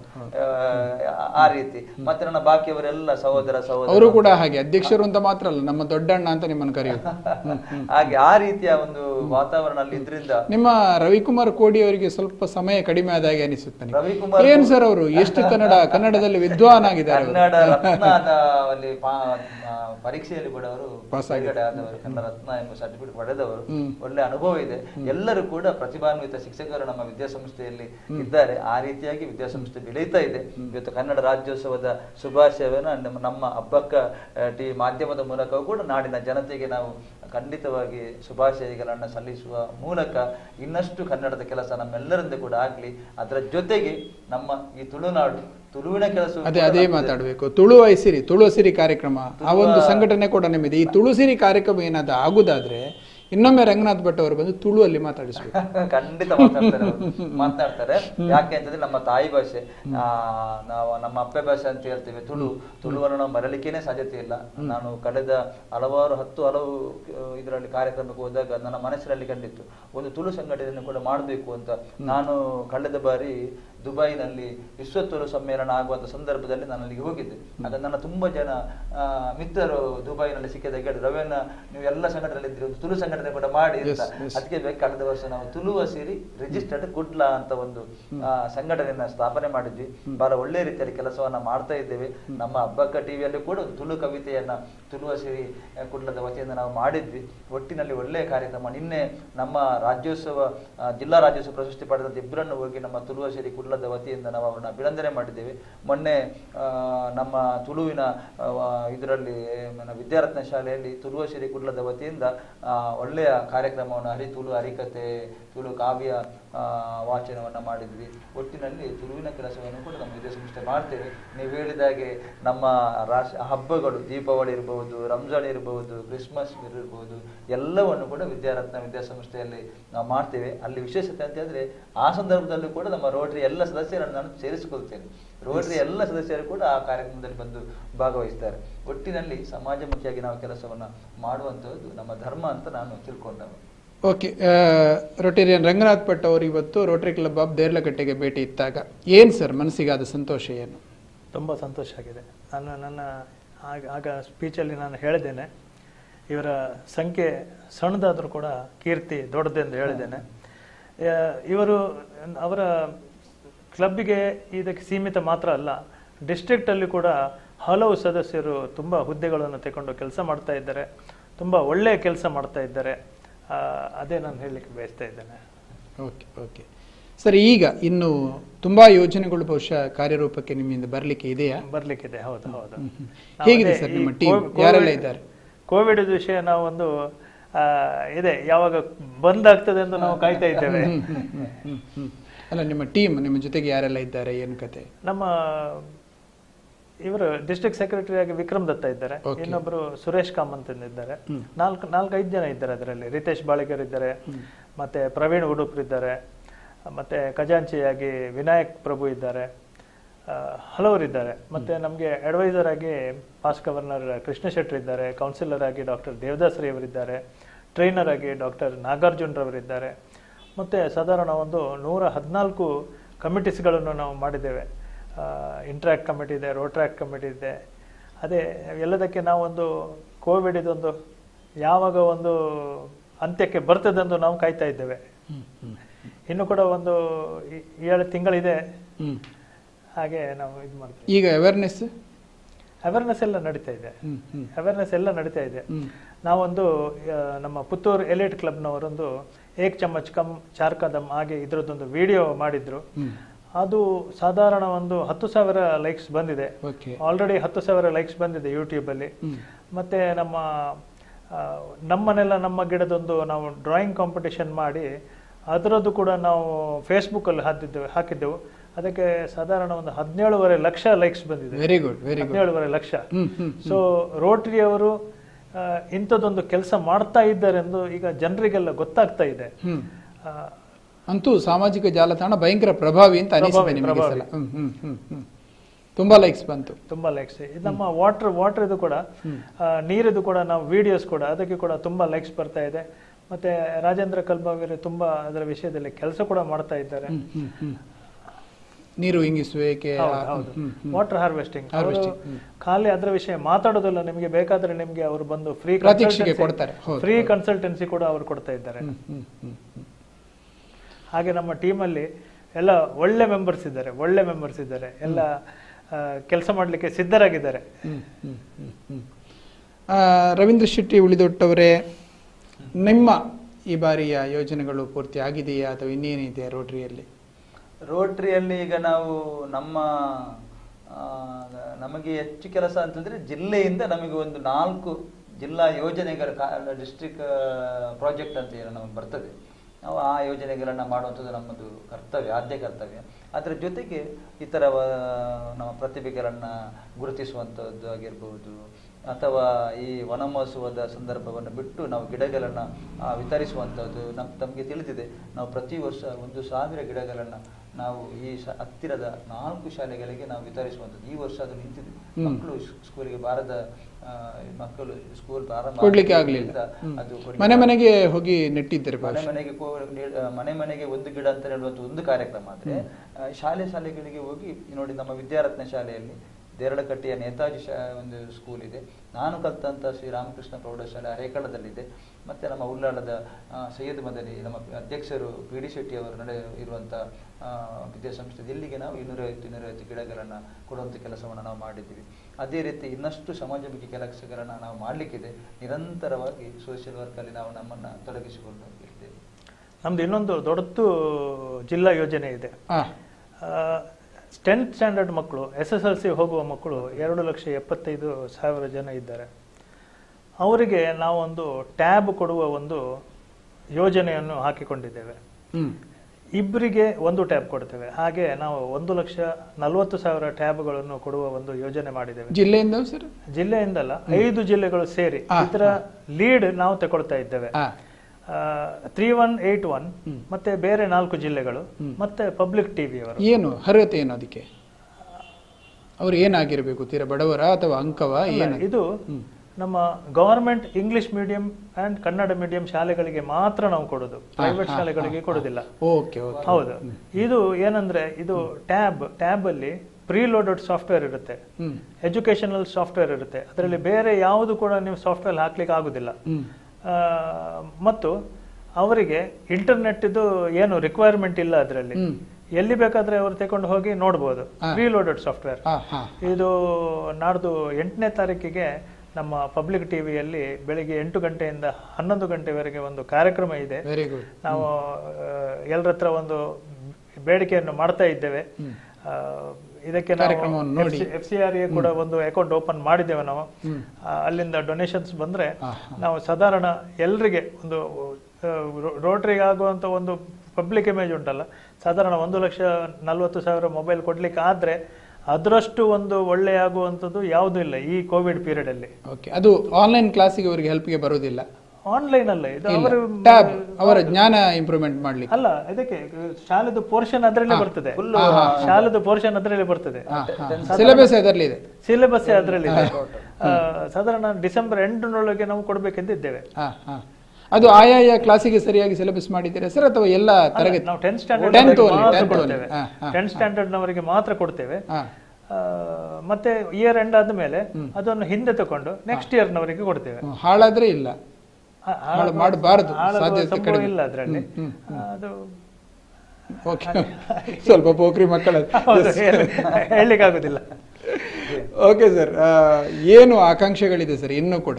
ಆ, ಆ ರೀತಿ ಮತ್ತೆ ನನ್ನ ಬಾಕಿಯವರೆಲ್ಲ ಸಹೋದರ ಸಹೋದರ ಅವರು ಕೂಡ ಹಾಗೆ ಅಧ್ಯಕ್ಷರು ಅಂತ ಮಾತ್ರ ಅಲ್ಲ ನಮ್ಮ ದೊಡ್ಡಣ್ಣ ಅಂತ ನಿಮ್ಮನ್ನು ಕರೆಯೋದು ಹಾಗೆ ಆ ರೀತಿಯ ಒಂದು ವಾತಾವರಣ ಅಲ್ಲಿ ಇದ್ರಿಂದ ನಿಮ್ಮ ರವಿಕುಮಾರ್ ಕೋಡಿ ಅವರಿಗೆ ಸ್ವಲ್ಪ ಸಮಯ ಕಡಿಮೆ ಆದ ಹಾಗೆ ಅನಿಸುತ್ತೆ ನನಗೆ. ರವಿಕುಮಾರ್ ಏನ್ ಸರ್ ಅವರು ಎಷ್ಟು ಕನ್ನಡ ಕನ್ನಡದಲ್ಲಿ ವಿದ್ವಾನ್ ಆಗಿದ್ದಾರೆ ಅವರು. ಕನ್ನಡ ರತ್ನದ ಅಲ್ಲಿ ಪಾ- ಆ, ಪರೀಕ್ಷೆಯಲ್ಲಿ ಕೂಡ ಅವರು Pass ಆಗಿ- ಹೊರಗಡೆ ಆದವರು ಕನ್ನಡ ರತ್ನ ಎಂಬ ಸರ್ಟಿಫಿಕೇಟ್ ಪಡೆದವರು ಒಳ್ಳೆ ಅನುಭವ ಇದೆ ಎಲ್ಲರೂ ಕೂಡ ಪ್ರತಿಭಾನ್ವಿತ ಶಿಕ್ಷಕರು ನಮ್ಮ ವಿದ್ಯಾಸಂಸ್ಥೆಯಲ್ಲಿ ಇದ್ದಾರೆ ಆ ರೀತಿಯಾಗಿ ವಿದ್ಯಾಸಂಸ್ಥೆ ಬೆಳೀತಾ ಇದೆ ಇವತ್ತು ಕನ್ನಡ ರಾಜ್ಯೋತ್ಸವದ ಶುಭಾಶಯವನ್ನು ನಮ್ಮ ನಮ್ಮ ಹಬ್ಬಕ್ಕ ಟಿ ಮಾಧ್ಯಮದ ಮೂಲಕವೂ ಕೂಡ ನಾಡಿನ ಜನತೆಗೆ ನಾವು ಖಂಡಿತವಾಗಿ ಶುಭಾಶಯಗಳನ್ನು ಸಲ್ಲಿಸುವ ಮೂಲಕ ಇನ್ನಷ್ಟು ಕನ್ನಡದ ಕೆಲಸ ನಮ್ಮೆಲ್ಲರಿಂದ ಕೂಡ ಆಗ್ಲಿ ಅದರ ಜೊತೆಗೆ ನಮ್ಮ ಈ ತುಳುನಾಡು ತುಳುವಿನ ಕೆಲಸ ಅದೇ ಅದೇ ಮಾತಾಡಬೇಕು ತುಳು ಐಸಿರಿ ತುಳು ಸಿರಿ ಕಾರ್ಯಕ್ರಮ ಆ ಒಂದು ಸಂಘಟನೆ ಕೂಡ ನಿಮ್ಮಿದೆ ಈ ತುಳು ಸಿರಿ ಕಾರ್ಯಕ್ರಮ ಏನಾದ್ರು ಆಗುದಾದ್ರೆ ಇನ್ನೊಮ್ಮೆ ರಂಗನಾಥ್ ಭಟ್ ಅವರು ಬಂದು ತುಳು ಅಲ್ಲಿ ಮಾತಾಡಿಸ್ಬೇಕು ಖಂಡಿತ ಮಾತಾಡ್ತಾರೆ ಅವ್ರು. ಮಾತಾಡ್ತಾರೆ ಯಾಕೆ ಅಂತಂದ್ರೆ ನಮ್ಮ ತಾಯಿ ಭಾಷೆ ಆ, ನಾವು ನಮ್ಮ ಅಪ್ಪೆ ಭಾಷೆ ಅಂತ ಹೇಳ್ತೇವೆ ತುಳು ತುಳುವನ್ನು ನಾವು ಮರಲಿಕ್ಕೇನೆ ಸಾಧ್ಯತೆ ಇಲ್ಲ ನಾನು ಕಳೆದ ಹಲವಾರು ಹತ್ತು ಹಲವು ಇದರಲ್ಲಿ ಕಾರ್ಯಕ್ರಮಕ್ಕೆ ಹೋದಾಗ ನನ್ನ ಮನಸ್ಸಿನಲ್ಲಿ ಕಂಡಿತ್ತು ಒಂದು ತುಳು ಸಂಘಟನೆಯನ್ನು ಕೂಡ ಮಾಡಬೇಕು ಅಂತ ನಾನು ಕಳೆದ ಬಾರಿ ದುಬೈನಲ್ಲಿ ವಿಶ್ವ ತುಳು ಸಮ್ಮೇಳನ ಆಗುವಂತ ಸಂದರ್ಭದಲ್ಲಿ ನಾನು ಅಲ್ಲಿಗೆ ಹೋಗಿದ್ದೆ ಆಗ ನನ್ನ ತುಂಬಾ ಜನ ಆ, ಮಿತ್ರರು ದುಬೈನಲ್ಲಿ ಸಿಕ್ಕಿದಾಗ ಹೇಳಿದ್ರು ರವಿಯನ್ನ ನೀವು ಎಲ್ಲ ಸಂಘಟನೆಯಲ್ಲಿ ಇದ್ರಿ ಒಂದು ತುಳು ಸಂಘಟನೆ ಕೂಡ ಮಾಡಿ ಅಂತ Yes, yes. ಅದಕ್ಕೆ ಬೇಕು ಕಳೆದ ವರ್ಷ ನಾವು ತುಳುವ ಸೇರಿ ರಿಜಿಸ್ಟರ್ಡ್ ಕುಡ್ಲಾ ಅಂತ ಒಂದು ಆ, ಸಂಘಟನೆಯನ್ನ ಸ್ಥಾಪನೆ ಮಾಡಿದ್ವಿ ಬಹಳ ಒಳ್ಳೆ ರೀತಿಯಲ್ಲಿ ಕೆಲಸವನ್ನ ಮಾಡ್ತಾ ಇದ್ದೇವೆ ನಮ್ಮ ಹಬ್ಬಕ್ಕ ಟಿವಿಯಲ್ಲಿ ಕೂಡ ಒಂದು ತುಳು ಕವಿತೆಯನ್ನ ತುಳುವ ಸೇರಿ ಆ, ಕುಡ್ಲದ ವತಿಯಿಂದ ನಾವು ಮಾಡಿದ್ವಿ ಒಟ್ಟಿನಲ್ಲಿ ಒಳ್ಳೆಯ ಕಾರ್ಯಕ್ರಮ ನಿನ್ನೆ ನಮ್ಮ ರಾಜ್ಯೋತ್ಸವ ಆ, ಜಿಲ್ಲಾ ರಾಜ್ಯೋತ್ಸವ ಪ್ರಶಸ್ತಿ ಪಡೆದ ಇಬ್ಬರನ್ನು ಹೋಗಿ ನಮ್ಮ ತುಳುವ ಸೇರಿ ಕುಡ್ಲದ ವತಿಯಿಂದ ನಾವು ಅವರನ್ನ ಅಭಿನಂದನೆ ಮಾಡಿದ್ದೇವೆ ಮೊನ್ನೆ ಆ, ನಮ್ಮ ತುಳುವಿನ ಇದರಲ್ಲಿ ವಿದ್ಯಾರತ್ನ ಶಾಲೆಯಲ್ಲಿ ತುಳುವ ಸೇರಿ ಕುಡ್ಲದ ವತಿಯಿಂದ ಆ, ಒಳ್ಳೆಯ ಕಾರ್ಯಕ್ರಮವನ್ನು ಹರಿ ತುಳು ಹರಿಕತೆ ತುಳು ಕಾವ್ಯ ಆ, ವಾಚನವನ್ನ ಮಾಡಿದ್ವಿ ಒಟ್ಟಿನಲ್ಲಿ ತುಳುವಿನ ಕೆಲಸವನ್ನು ಕೂಡ ನಮ್ಮ ವಿದ್ಯಾಸಂಸ್ಥೆ ಮಾಡ್ತೇವೆ ನೀವು ಹೇಳಿದಾಗೆ ನಮ್ಮ ರಾಷ್ಟ್ರ ಹಬ್ಬಗಳು ದೀಪಾವಳಿ ಇರಬಹುದು ರಂಜಾನ್ ಇರಬಹುದು ಕ್ರಿಸ್ಮಸ್ ಇರಬಹುದು ಎಲ್ಲವನ್ನು ಕೂಡ ವಿದ್ಯಾರತ್ನ ವಿದ್ಯಾಸಂಸ್ಥೆಯಲ್ಲಿ ನಾವು ಮಾಡ್ತೇವೆ ಅಲ್ಲಿ ವಿಶೇಷತೆ ಅಂತ ಹೇಳಿದ್ರೆ ಆ ಸಂದರ್ಭದಲ್ಲೂ ಕೂಡ ನಮ್ಮ ರೋಟರಿ ಎಲ್ಲ ಸದಸ್ಯರನ್ನು ನಾನು ಸೇರಿಸಿಕೊಳ್ತೇನೆ ರೋಟರಿ ಎಲ್ಲ ಸದಸ್ಯರು ಕೂಡ ಆ ಕಾರ್ಯಕ್ರಮದಲ್ಲಿ ಬಂದು ಭಾಗವಹಿಸ್ತಾರೆ ಒಟ್ಟಿನಲ್ಲಿ ಸಮಾಜಮುಖಿಯಾಗಿ ನಾವು ಕೆಲಸವನ್ನ ಮಾಡುವಂತದ್ದು ನಮ್ಮ ಧರ್ಮ ಅಂತ ನಾನು ತಿಳ್ಕೊಂಡವ ಓಕೆ ರೊಟೇರಿಯನ್ ರಂಗನಾಥ್ ಭಟ್ ಅವರು ಇವತ್ತು ರೋಟರಿ ಕ್ಲಬ್ ಆಫ್ ದೇರ್ಲಕಟ್ಟೆಗೆ ಭೇಟಿ ಇದ್ದಾಗ ಏನ್ ಸರ್ ಮನಸ್ಸಿಗಾದ ಸಂತೋಷ ಏನು ತುಂಬ ಸಂತೋಷ ಆಗಿದೆ ನಾನು ನನ್ನ ಆಗ ಆಗ ಸ್ಪೀಚಲ್ಲಿ ನಾನು ಹೇಳಿದ್ದೇನೆ ಇವರ ಸಂಖ್ಯೆ ಸಣ್ಣದಾದರೂ ಕೂಡ ಕೀರ್ತಿ ದೊಡ್ಡದೆಂದು ಹೇಳಿದ್ದೇನೆ ಆ, ಇವರು ಅವರ ಕ್ಲಬ್ಬಿಗೆ ಇದಕ್ಕೆ ಸೀಮಿತ ಮಾತ್ರ ಅಲ್ಲ ಡಿಸ್ಟ್ರಿಕ್ಟಲ್ಲಿ ಕೂಡ ಹಲವು ಸದಸ್ಯರು ತುಂಬ ಹುದ್ದೆಗಳನ್ನು ತಗೊಂಡು ಕೆಲಸ ಮಾಡ್ತಾ ಇದ್ದಾರೆ ತುಂಬ ಒಳ್ಳೆಯ ಕೆಲಸ ಮಾಡ್ತಾ ಇದ್ದಾರೆ ಆ, ಅದೇ ನಾನು ಹೇಳಲಿಕ್ಕೆ ಬಯಸ್ತಾ ಇದ್ದೇನೆ ಓಕೆ ಓಕೆ ಸರ್ ಈಗ ಇನ್ನು ತುಂಬಾ ಯೋಜನೆಗಳು ಬಹುಶಃ ಕಾರ್ಯರೂಪಕ್ಕೆ ನಿಮ್ಮಿಂದ ಬರಲಿಕ್ಕೆ ಇದೆಯಾ ಬರ್ಲಿಕ್ಕಿದೆ ಹೌದು ಹೌದು ಹ್ಮ್. ನಾವು ಹೇಗಿದೆ ಅದೇ ಸರ್ ಈ ನಿಮ್ಮ ಟೀಮ್ ಕೋವಿ- ಯಾರೆಲ್ಲ ಕೋವಿಡ್- ಇದ್ದಾರೆ ಕೋವಿಡ್ ವಿಷಯ ನಾವು ಒಂದು ಆ, ಇದೆ ಯಾವಾಗ ಬಂದಾಗ್ತದೆ ಎಂದು ನಾವು ಕಾಯ್ತಾ ಇದ್ದೇವೆ ಹ್ಮ್, ಹ್ಮ್, ಹ್ಮ್, ಹ್ಮ್, ಹ್ಮ್. ಅಲ್ಲ ನಿಮ್ಮ ಟೀಮ್ ನಿಮ್ಮ ಜೊತೆಗೆ ಯಾರೆಲ್ಲ ಇದ್ದಾರೆ ಏನು ಕತೆ ನಮ್ಮ ಇವರು ಡಿಸ್ಟ್ರಿಕ್ಟ್ ಸೆಕ್ರೆಟರಿ ಆಗಿ ವಿಕ್ರಮ್ ದತ್ತ ಇದ್ದಾರೆ Okay. ಇನ್ನೊಬ್ಬರು ಸುರೇಶ್ ಕಾಮಂತ್ ಇದ್ದಾರೆ ನಾಲ್ಕು ನಾಲ್ಕೈದು ಜನ ಇದ್ದಾರೆ ಅದರಲ್ಲಿ ರಿತೇಶ್ ಬಾಳಿಗರ್ ಇದ್ದಾರೆ ಮತ್ತೆ ಪ್ರವೀಣ್ ಉಡುಪ್ರು ಇದ್ದಾರೆ ಮತ್ತೆ ಖಜಾಂಚಿಯಾಗಿ ವಿನಾಯಕ್ ಪ್ರಭು ಇದ್ದಾರೆ ಆ, ಹಲವರು ಇದ್ದಾರೆ ಮತ್ತೆ ನಮಗೆ ಅಡ್ವೈಸರ್ ಆಗಿ ಪಾಸ್ ಗವರ್ನರ್ ಕೃಷ್ಣ ಶೆಟ್ಟಿ ಇದ್ದಾರೆ ಕೌನ್ಸಿಲರ್ ಆಗಿ ಡಾಕ್ಟರ್ ದೇವದಾಸ್ ರೈ ಅವರಿದ್ದಾರೆ ಟ್ರೈನರ್ ಆಗಿ ಡಾಕ್ಟರ್ ನಾಗಾರ್ಜುನ್ ರವರಿದ್ದಾರೆ ಮತ್ತೆ ಸಾಧಾರಣ ಒಂದು ನೂರ ಹದಿನಾಲ್ಕು ಕಮಿಟೀಸ್ಗಳನ್ನು ನಾವು ಮಾಡಿದ್ದೇವೆ ಇಂಟ್ರ್ಯಾಕ್ಟ್ ಕಮಿಟಿ ಇದೆ ರೋಟ್ರ್ಯಾಕ್ಟ್ ಕಮಿಟಿ ಇದೆ ಅದೇ ಎಲ್ಲದಕ್ಕೆ ನಾವೊಂದು ಕೋವಿಡ್ ಇದೊಂದು ಯಾವಾಗ ಒಂದು ಅಂತ್ಯಕ್ಕೆ ಬರ್ತದೆಂದು ನಾವು ಕಾಯ್ತಾ ಇದ್ದೇವೆ ಹ್ಮ್, ಹ್ಮ್, ಇನ್ನು ಕೂಡ ಒಂದು ಈ- ಏಳು ತಿಂಗಳಿದೆ ಹ್ಮ್. ಹಾಗೆ ನಾವು ಇದು ಮಾಡ್ತೀವಿ ಈಗ ಅವೇರ್ನೆಸ್ ಅವೇರ್ನೆಸ್ ಎಲ್ಲ ನಡೀತಾ ಇದೆ ಹ್ಮ್ ಹ್ಮ್ ಅವೇರ್ನೆಸ್ ಎಲ್ಲ ನಡೀತಾ ಇದೆ ಹ್ಮ್ ನಾವೊಂದು ಆ, ನಮ್ಮ ಪುತ್ತೂರು ಎಲಿಟ್ ಕ್ಲಬ್ನವರೊಂದು ಏಕ್ ಚಮ್ಮಚ್ ಕಮ್ ಚಾರ್ ಕದಮ್ ಹಾಗೆ ಇದರದ್ದೊಂದು ವಿಡಿಯೋ ಮಾಡಿದ್ರು ಹ್ಮ್ ಅದು ಸಾಧಾರಣ ಒಂದು ಹತ್ತು ಸಾವಿರ ಲೈಕ್ಸ್ ಬಂದಿದೆ ಓಕೆ ಆಲ್ರೆಡಿ ಹತ್ತು ಸಾವಿರ ಲೈಕ್ಸ್ ಬಂದಿದೆ ಯೂಟ್ಯೂಬಲ್ಲಿ ಹ್ಮ್ ಮತ್ತೆ ನಮ್ಮ ಆ, ನಮ್ಮನೆಲ್ಲ ನಮ್ಮ ಗಿಡದೊಂದು ನಾವು ಡ್ರಾಯಿಂಗ್ ಕಾಂಪಿಟೇಷನ್ ಮಾಡಿ ಅದರದ್ದು ಕೂಡ ನಾವು ಫೇಸ್ಬುಕ್ಕಲ್ಲಿ ಹಾಕಿದ್ದೆವು ಹಾಕಿದ್ದೆವು ಅದಕ್ಕೆ ಸಾಧಾರಣ ಒಂದು ಹದಿನೇಳುವರೆ ಲಕ್ಷ ಲೈಕ್ಸ್ ಬಂದಿದೆ ವೆರಿ ಗುಡ್ ವೆರಿ ಗುಡ್ ಹದಿನೇಳುವರೆ lakh hmm hmm so rotary ಅವರು ಆ, ಇಂಥದ್ದೊಂದು ಕೆಲಸ ಮಾಡ್ತಾ ಇದ್ದಾರೆ ಎಂದು ಈಗ ಜನರಿಗೆಲ್ಲ ಗೊತ್ತಾಗ್ತಾ ಇದೆ ಹ್ಮ್ ಆ, ಅಂತೂ ಸಾಮಾಜಿಕ ಜಾಲತಾಣ ಭಯಂಕರ ಪ್ರಭಾವಿ ಅಂತ ಅನಿಸಿದೆ ಪ್ರಭಾವಿ, ನಿಮಗೆ ಈ ಸಲ ಪ್ರಭಾವಿ. ಹ್ಮ್ ಹ್ಮ್ ಹ್ಮ್ ಹ್ಮ್ ತುಂಬಾ ಲೈಕ್ಸ್ ಬಂತು ತುಂಬಾ ಲೈಕ್ಸ್ ಇದು ನಮ್ಮ ವಾಟರ್ ವಾಟರ್ ಇದು ಕೂಡ ಆ, ನೀರಿದು ಕೂಡ ನಾವು ವಿಡಿಯೋಸ್ ಕೂಡ ಅದಕ್ಕೆ ಕೂಡ ತುಂಬಾ ಲೈಕ್ಸ್ ಬರ್ತಾ ಇದೆ ಮತ್ತೆ ರಾಜೇಂದ್ರ ಕಲ್ಬಾವಿರು ತುಂಬಾ ಅದರ ವಿಷಯದಲ್ಲಿ ಕೆಲಸ ಕೂಡ ಮಾಡ್ತಾ ಇದ್ದಾರೆ ಹ್ಮ್ ಹ್ಮ್ ಹ್ಮ್ ನೀರು ಇಂಗಿಸುವಿಕೆ ಹೌದು, ಆ, ಹೌದು hmm, hmm. Water harvesting Harvesting, ಖಾಲಿ ಅದರ ವಿಷಯ ಮಾತಾಡೋದಿಲ್ಲ ನಿಮಗೆ ಬೇಕಾದ್ರೆ ನಿಮಗೆ ಅವರು ಬಂದು ಫ್ರೀ ಪ್ರಾತ್ಯಕ್ಷಿಕೆ ಕೊಡ್ತಾರೆ ಹೌದು ಫ್ರೀ ಕನ್ಸಲ್ಟೆನ್ಸಿ ಕೂಡ ಅವರು ಕೊಡ್ತಾ ಇದ್ದಾರೆ ಹ್ಮ್ ಹ್ಮ್ ಹ್ಮ್ ಹ್ಮ್. ಹಾಗೆ ನಮ್ಮ ಟೀಮಲ್ಲಿ ಎಲ್ಲ ಒಳ್ಳೆ ಮೆಂಬರ್ಸ್ ಇದ್ದಾರೆ ಒಳ್ಳೆ ಮೆಂಬರ್ಸ್ ಇದ್ದಾರೆ ಎಲ್ಲ ಕೆಲಸ ಮಾಡಲಿಕ್ಕೆ ಸಿದ್ಧರಾಗಿದ್ದಾರೆ ಹ್ಮ್, ಹ್ಮ್, ಹ್ಮ್, ಹ್ಮ್. ಆ, ರವೀಂದ್ರ ಶೆಟ್ಟಿ ಉಳಿದೊಟ್ಟವರೇ ನಿಮ್ಮ ಈ ಬಾರಿಯ ಯೋಜನೆಗಳು ಪೂರ್ತಿ ಆಗಿದೆಯಾ ಅಥವಾ ಇನ್ನೇನಿದೆ ರೋಟರಿಯಲ್ಲಿ ರೋಟ್ರಿಯಲ್ಲಿ ಈಗ ನಾವು ನಮ್ಮ ಆ, ನಮಗೆ ಹೆಚ್ಚು ಕೆಲಸ ಅಂತಂದ್ರೆ ಜಿಲ್ಲೆಯಿಂದ ನಮಗೆ ಒಂದು ನಾಲ್ಕು ಜಿಲ್ಲಾ ಯೋಜನೆಗಳ ಡಿಸ್ಟ್ರಿಕ್ಟ್ ಪ್ರಾಜೆಕ್ಟ್ ಅಂತ ಏನು ನಮಗೆ ಬರ್ತದೆ ನಾವು ಆ ಯೋಜನೆಗಳನ್ನ ಮಾಡುವಂಥದ್ದು ನಮ್ಮದು ಕರ್ತವ್ಯ ಆದ್ಯ ಕರ್ತವ್ಯ ಅದರ ಜೊತೆಗೆ ಇತರ ಆ, ನಮ್ಮ ಪ್ರತಿಭೆಗಳನ್ನ ಗುರುತಿಸುವಂಥದ್ದು ಆಗಿರ್ಬೋದು ಅಥವಾ ಈ ವನ ಮಹೋತ್ಸವದ ಸಂದರ್ಭವನ್ನು ಬಿಟ್ಟು ನಾವು ಗಿಡಗಳನ್ನು ವಿತರಿಸುವಂಥದ್ದು ನಮ್ ತಮಗೆ ತಿಳಿದಿದೆ ನಾವು ಪ್ರತಿ ವರ್ಷ ಒಂದು ಸಾವಿರ ಗಿಡಗಳನ್ನು ನಾವು ಈ ಶ- ಹತ್ತಿರದ ನಾಲ್ಕು ಶಾಲೆಗಳಿಗೆ ನಾವು ವಿತರಿಸುವಂಥದ್ದು ಈ ವರ್ಷ ಅದು ನಿಂತಿದೆ ಹ್ಮ್. ಮಕ್ಕಳು ಸ್ಕೂಲಿಗೆ ಬಾರದ ಆ, ಮಕ್ಕಳು ಸ್ಕೂಲ್ ಪ್ರಾರಂಭ ಕೊಡ್ಲಿಕ್ಕೆ ಆಗಿದ್ದರಿಂದ ಆಗ್ಲಿಲ್ಲ ಹ್ಮ್. ಅದು ಕೊಡ್ಲಿಕ್ಕೆ ಮನೆ ಮನೆಗೆ ಹೋಗಿ ನೆಟ್ಟಿದ್ದಾರೆ ಮನೆ ಬಹುಶಃ. ಮನೆಗೆ ಕೋ- ನೀಡ್- ಆ, ಮನೆ ಮನೆಗೆ ಒಂದು ಗಿಡ ಅಂತ ಹೇಳುವಂತ ಒಂದು ಕಾರ್ಯಕ್ರಮ ಆದ್ರೆ ಆ, ಶಾಲೆ ಶಾಲೆಗಳಿಗೆ ಹೋಗಿ ನೋಡಿ ನಮ್ಮ ವಿದ್ಯಾರತ್ನ ಶಾಲೆಯಲ್ಲಿ ದೇರಳಕಟ್ಟೆಯ ನೇತಾಜಿ ಶಾ ಒಂದು ಸ್ಕೂಲ್ ಇದೆ ನಾನು ಕಲಿತಂತ ಶ್ರೀ ರಾಮಕೃಷ್ಣ ಪ್ರೌಢಶಾಲೆ ಅರೇಕಳದಲ್ಲಿದೆ ಮತ್ತೆ ನಮ್ಮ ಉಳ್ಳಾಳದ ಆ, ಸೈಯದ್ ಮದನಿ ನಮ್ಮ ಅಧ್ಯಕ್ಷರು ಪಿ ಡಿ ಶೆಟ್ಟಿ ಅವರು ನಡೆ ಇರುವಂತ ಆ, ವಿದ್ಯಾಸಂಸ್ಥೆ ಇಲ್ಲಿಗೆ ನಾವು ಇನ್ನೂರೈವತ್ತು ಇನ್ನೂರೈವತ್ತು ಗಿಡಗಳನ್ನ ಕೊಡುವಂತ ಕೆಲಸವನ್ನು ನಾವು ಮಾಡಿದ್ದೀವಿ ಅದೇ ರೀತಿ ಇನ್ನಷ್ಟು ಸಮಾಜಮುಖಿ ಕೆಲಸಗಳನ್ನ ನಾವು ಮಾಡಲಿಕ್ಕಿದೆ ನಿರಂತರವಾಗಿ ಸೋಷಿಯಲ್ ವರ್ಕ್ ಅಲ್ಲಿ ನಾವು ನಮ್ಮನ್ನ ತೊಡಗಿಸಿಕೊಂಡು ಇರ್ತೇವೆ ನಮ್ದು ಇನ್ನೊಂದು ದೊಡ್ಡದು ಜಿಲ್ಲಾ ಯೋಜನೆ ಇದೆ ಆ, ಟೆಂತ್ ಸ್ಟ್ಯಾಂಡರ್ಡ್ ಮಕ್ಕಳು ಎಸ್ ಎಸ್ ಎಲ್ ಸಿ ಹೋಗುವ ಮಕ್ಕಳು ಎರಡು ಲಕ್ಷ ಎಪ್ಪತ್ತೈದು ಸಾವಿರ ಜನ ಇದ್ದಾರೆ ಅವರಿಗೆ ನಾವೊಂದು ಟ್ಯಾಬ್ ಕೊಡುವ ಒಂದು ಯೋಜನೆಯನ್ನು ಹಾಕಿಕೊಂಡಿದ್ದೇವೆ ಹ್ಮ್ ಇಬ್ಬರಿಗೆ ಒಂದು ಟ್ಯಾಬ್ ಕೊಡ್ತೇವೆ ಹಾಗೆ ನಾವು ಒಂದು ಲಕ್ಷ ನಲವತ್ತು ಸಾವಿರ ಟ್ಯಾಬ್ಗಳನ್ನು ಕೊಡುವ ಒಂದು ಯೋಜನೆ ಮಾಡಿದ್ದೇವೆ ಜಿಲ್ಲೆಯಿಂದ ಸರ್ ಜಿಲ್ಲೆಯಿಂದಲ್ಲ ಐದು ಜಿಲ್ಲೆಗಳು ಸೇರಿ ಆ, ಇದರ ಲೀಡ್ ನಾವು ತಗೊಳ್ತಾ ಇದ್ದೇವೆ ಆ, ತ್ರೀ ಒನ್ ಏಟ್ ಒನ್ ಮತ್ತೆ ಬೇರೆ ನಾಲ್ಕು ಜಿಲ್ಲೆಗಳು ಮತ್ತೆ ಪಬ್ಲಿಕ್ ಟಿವಿಯವರು ಏನು ಅರ್ಹತೆ ಏನು ಅದಕ್ಕೆ ಅವ್ರು ಏನಾಗಿರ್ಬೇಕು ತೀರಾ ಬಡವರ ಅಥವಾ ಅಂಕವ ಏನು ಇದು ನಮ್ಮ government English medium and Kannada medium ಶಾಲೆಗಳಿಗೆ ಮಾತ್ರ ನಾವು ಕೊಡೋದು ಪ್ರೈವೇಟ್ ಶಾಲೆಗಳಿಗೆ ಕೊಡೋದಿಲ್ಲ ಓಕೆ ಓಕೆ ಹೌದು ಇದು ಏನಂದ್ರೆ ಇದು ಟ್ಯಾಬ್ ಟ್ಯಾಬ್ ಅಲ್ಲಿ ಪ್ರೀಲೋಡೆಡ್ ಸಾಫ್ಟ್ವೇರ್ ಇರುತ್ತೆ ಹ್ಮ್ ಎಜುಕೇಶನಲ್ ಸಾಫ್ಟ್ವೇರ್ ಇರುತ್ತೆ ಅದರಲ್ಲಿ ಬೇರೆ ಯಾವುದು ಕೂಡ ನೀವು ಸಾಫ್ಟ್ವೇರ್ ಹಾಕ್ಲಿಕ್ಕೆ ಆಗುದಿಲ್ಲ ಹ್ಮ್ ಆ, ಮತ್ತು ಅವರಿಗೆ ಇಂಟರ್ನೆಟ್ ಇದು ಏನು ರಿಕ್ವೈರ್ಮೆಂಟ್ ಇಲ್ಲ ಅದರಲ್ಲಿ ಹ್ಮ್. ಎಲ್ಲಿ ಬೇಕಾದ್ರೆ ಅವರು ತಗೊಂಡು ಹೋಗಿ ನೋಡ್ಬೋದು ಹಾ. ಪ್ರೀಲೋಡೆಡ್ ಸಾಫ್ಟ್ವೇರ್ ಹಾ ಹಾ ಇದು ನಾಡ್ದು ಎಂಟನೇ ತಾರೀಕಿಗೆ ನಮ್ಮ ಪಬ್ಲಿಕ್ ಟಿವಿಯಲ್ಲಿ ಬೆಳಿಗ್ಗೆ ಎಂಟು ಗಂಟೆಯಿಂದ ಹನ್ನೊಂದು ಗಂಟೆವರೆಗೆ ಒಂದು ಕಾರ್ಯಕ್ರಮ ಇದೆ ವೆರಿ ಗುಡ್ ನಾವು ಎಲ್ಲರ ಹತ್ರ ಒಂದು ಬೇಡಿಕೆಯನ್ನು ಮಾಡ್ತಾ ಇದ್ದೇವೆ ಆ, ಇದಕ್ಕೆ ನಾವು ಕಾರ್ಯಕ್ರಮವನ್ನು ನೋಡಿ. ಎಫ್ ಸಿ ಆರ್ ಎ ಕೂಡ ಒಂದು ಅಕೌಂಟ್ ಓಪನ್ ಮಾಡಿದ್ದೇವೆ ನಾವು ಆ, ಅಲ್ಲಿಂದ ಡೊನೇಷನ್ಸ್ ಬಂದ್ರೆ ನಾವು ಸಾಧಾರಣ ಎಲ್ರಿಗೆ ಒಂದು ರೋಟರಿಗೆ ಆಗುವಂತ ಒಂದು ಪಬ್ಲಿಕ್ ಇಮೇಜ್ ಉಂಟಲ್ಲ ಸಾಧಾರಣ ಒಂದು ಲಕ್ಷ ನಲ್ವತ್ತು ಸಾವಿರ ಮೊಬೈಲ್ ಕೊಡ್ಲಿಕ್ಕೆ ಆದ್ರೆ ಅದರಷ್ಟು ಒಂದು ಒಳ್ಳೆ ಆಗುವಂಥದ್ದು ಯಾವುದೂ ಇಲ್ಲ ಈ ಕೋವಿಡ್ ಪೀರಿಯಡ್ ಅಲ್ಲಿ ಓಕೆ ಅದು ಆನ್ಲೈನ್ ಕ್ಲಾಸಿಗೆ ಅವರಿಗೆ ಹೆಲ್ಪ್ಗೆ ಬರೋದಿಲ್ಲ ಆನ್ಲೈನ್ ಅಲ್ಲ ಇದು ಅವರು ಟ್ಯಾಬ್ ಅವರ ಜ್ಞಾನ ಇಂಪ್ರೂವ್ಮೆಂಟ್ ಮಾಡ್ಲಿಕ್ಕೆ ಅಲ್ಲ ಇದಕ್ಕೆ ಶಾಲೆದು ಪೋರ್ಷನ್ ಅದರಲ್ಲೇ ಬರ್ತದೆ ಶಾಲೆದು ಪೋರ್ಷನ್ ಅದರಲ್ಲೇ ಬರ್ತದೆ ಸಿಲೆಬಸ್ ಅದರಲ್ಲಿದೆ ಸಿಲೆಬಸ್ ಅದರಲ್ಲಿ ಸಾಧಾರಣ ಡಿಸೆಂಬರ್ ಎಂಟರೊಳಗೆ ನಾವು ಕೊಡ್ಬೇಕೆಂದಿದ್ದೇವೆ ಹಾ ಹಾ ಅದು ಆಯಾಯ ಕ್ಲಾಸಿಗೆ ಸರಿಯಾಗಿ ಸಿಲೆಬಸ್ ಮಾಡಿದ್ದೀರಾ ಸರ್ ಅಥವಾ ಎಲ್ಲ ತರಗತಿ ನಾವು ಟೆಂತ್ ಸ್ಟ್ಯಾಂಡರ್ಡ್ Tenth only, ಮಾತ್ರ tenth only. ಕೊಡ್ತೇವೆ ಹಾ, ಹಾ, ಟೆಂತ್ ಸ್ಟ್ಯಾಂಡರ್ಡ್ ನವರಿಗೆ ಮಾತ್ರ ಕೊಡ್ತೇವೆ ಹಾ ಆ, ಮತ್ತೆ ಇಯರ್ ಎಂಡ್ ಆದ್ಮೇಲೆ ಅದನ್ನು ಹಿಂದೆ ತಕೊಂಡು ನೆಕ್ಸ್ಟ್ ಇಯರ್ ನವರಿಗೆ ಕೊಡ್ತೇವೆ ಹ್ಮ್, ಹಾಳಾದ್ರೆ ಇಲ್ಲ ಆ- ಹಾಳು ಮಾಡಬಾರದು ಹಾಳಾಗುವ ಸಾಧ್ಯತೆ ಸಂಭವ ಕಡಿಮೆ ಇಲ್ಲ ಅದರಲ್ಲಿ ಹ್ಮ್, ಅದು ಓಕೆ ಸ್ವಲ್ಪ ಪೋಖ್ರಿ ಮಕ್ಕಳ ಹೌದು ಹೇಳಿ- ಹೇಳಲಿಕ್ಕಾಗುದಿಲ್ಲ ಓಕೆ ಸರ್ ಏನು ಆಕಾಂಕ್ಷೆಗಳಿದೆ ಸರ್ ಇನ್ನೂ ಕೂಡ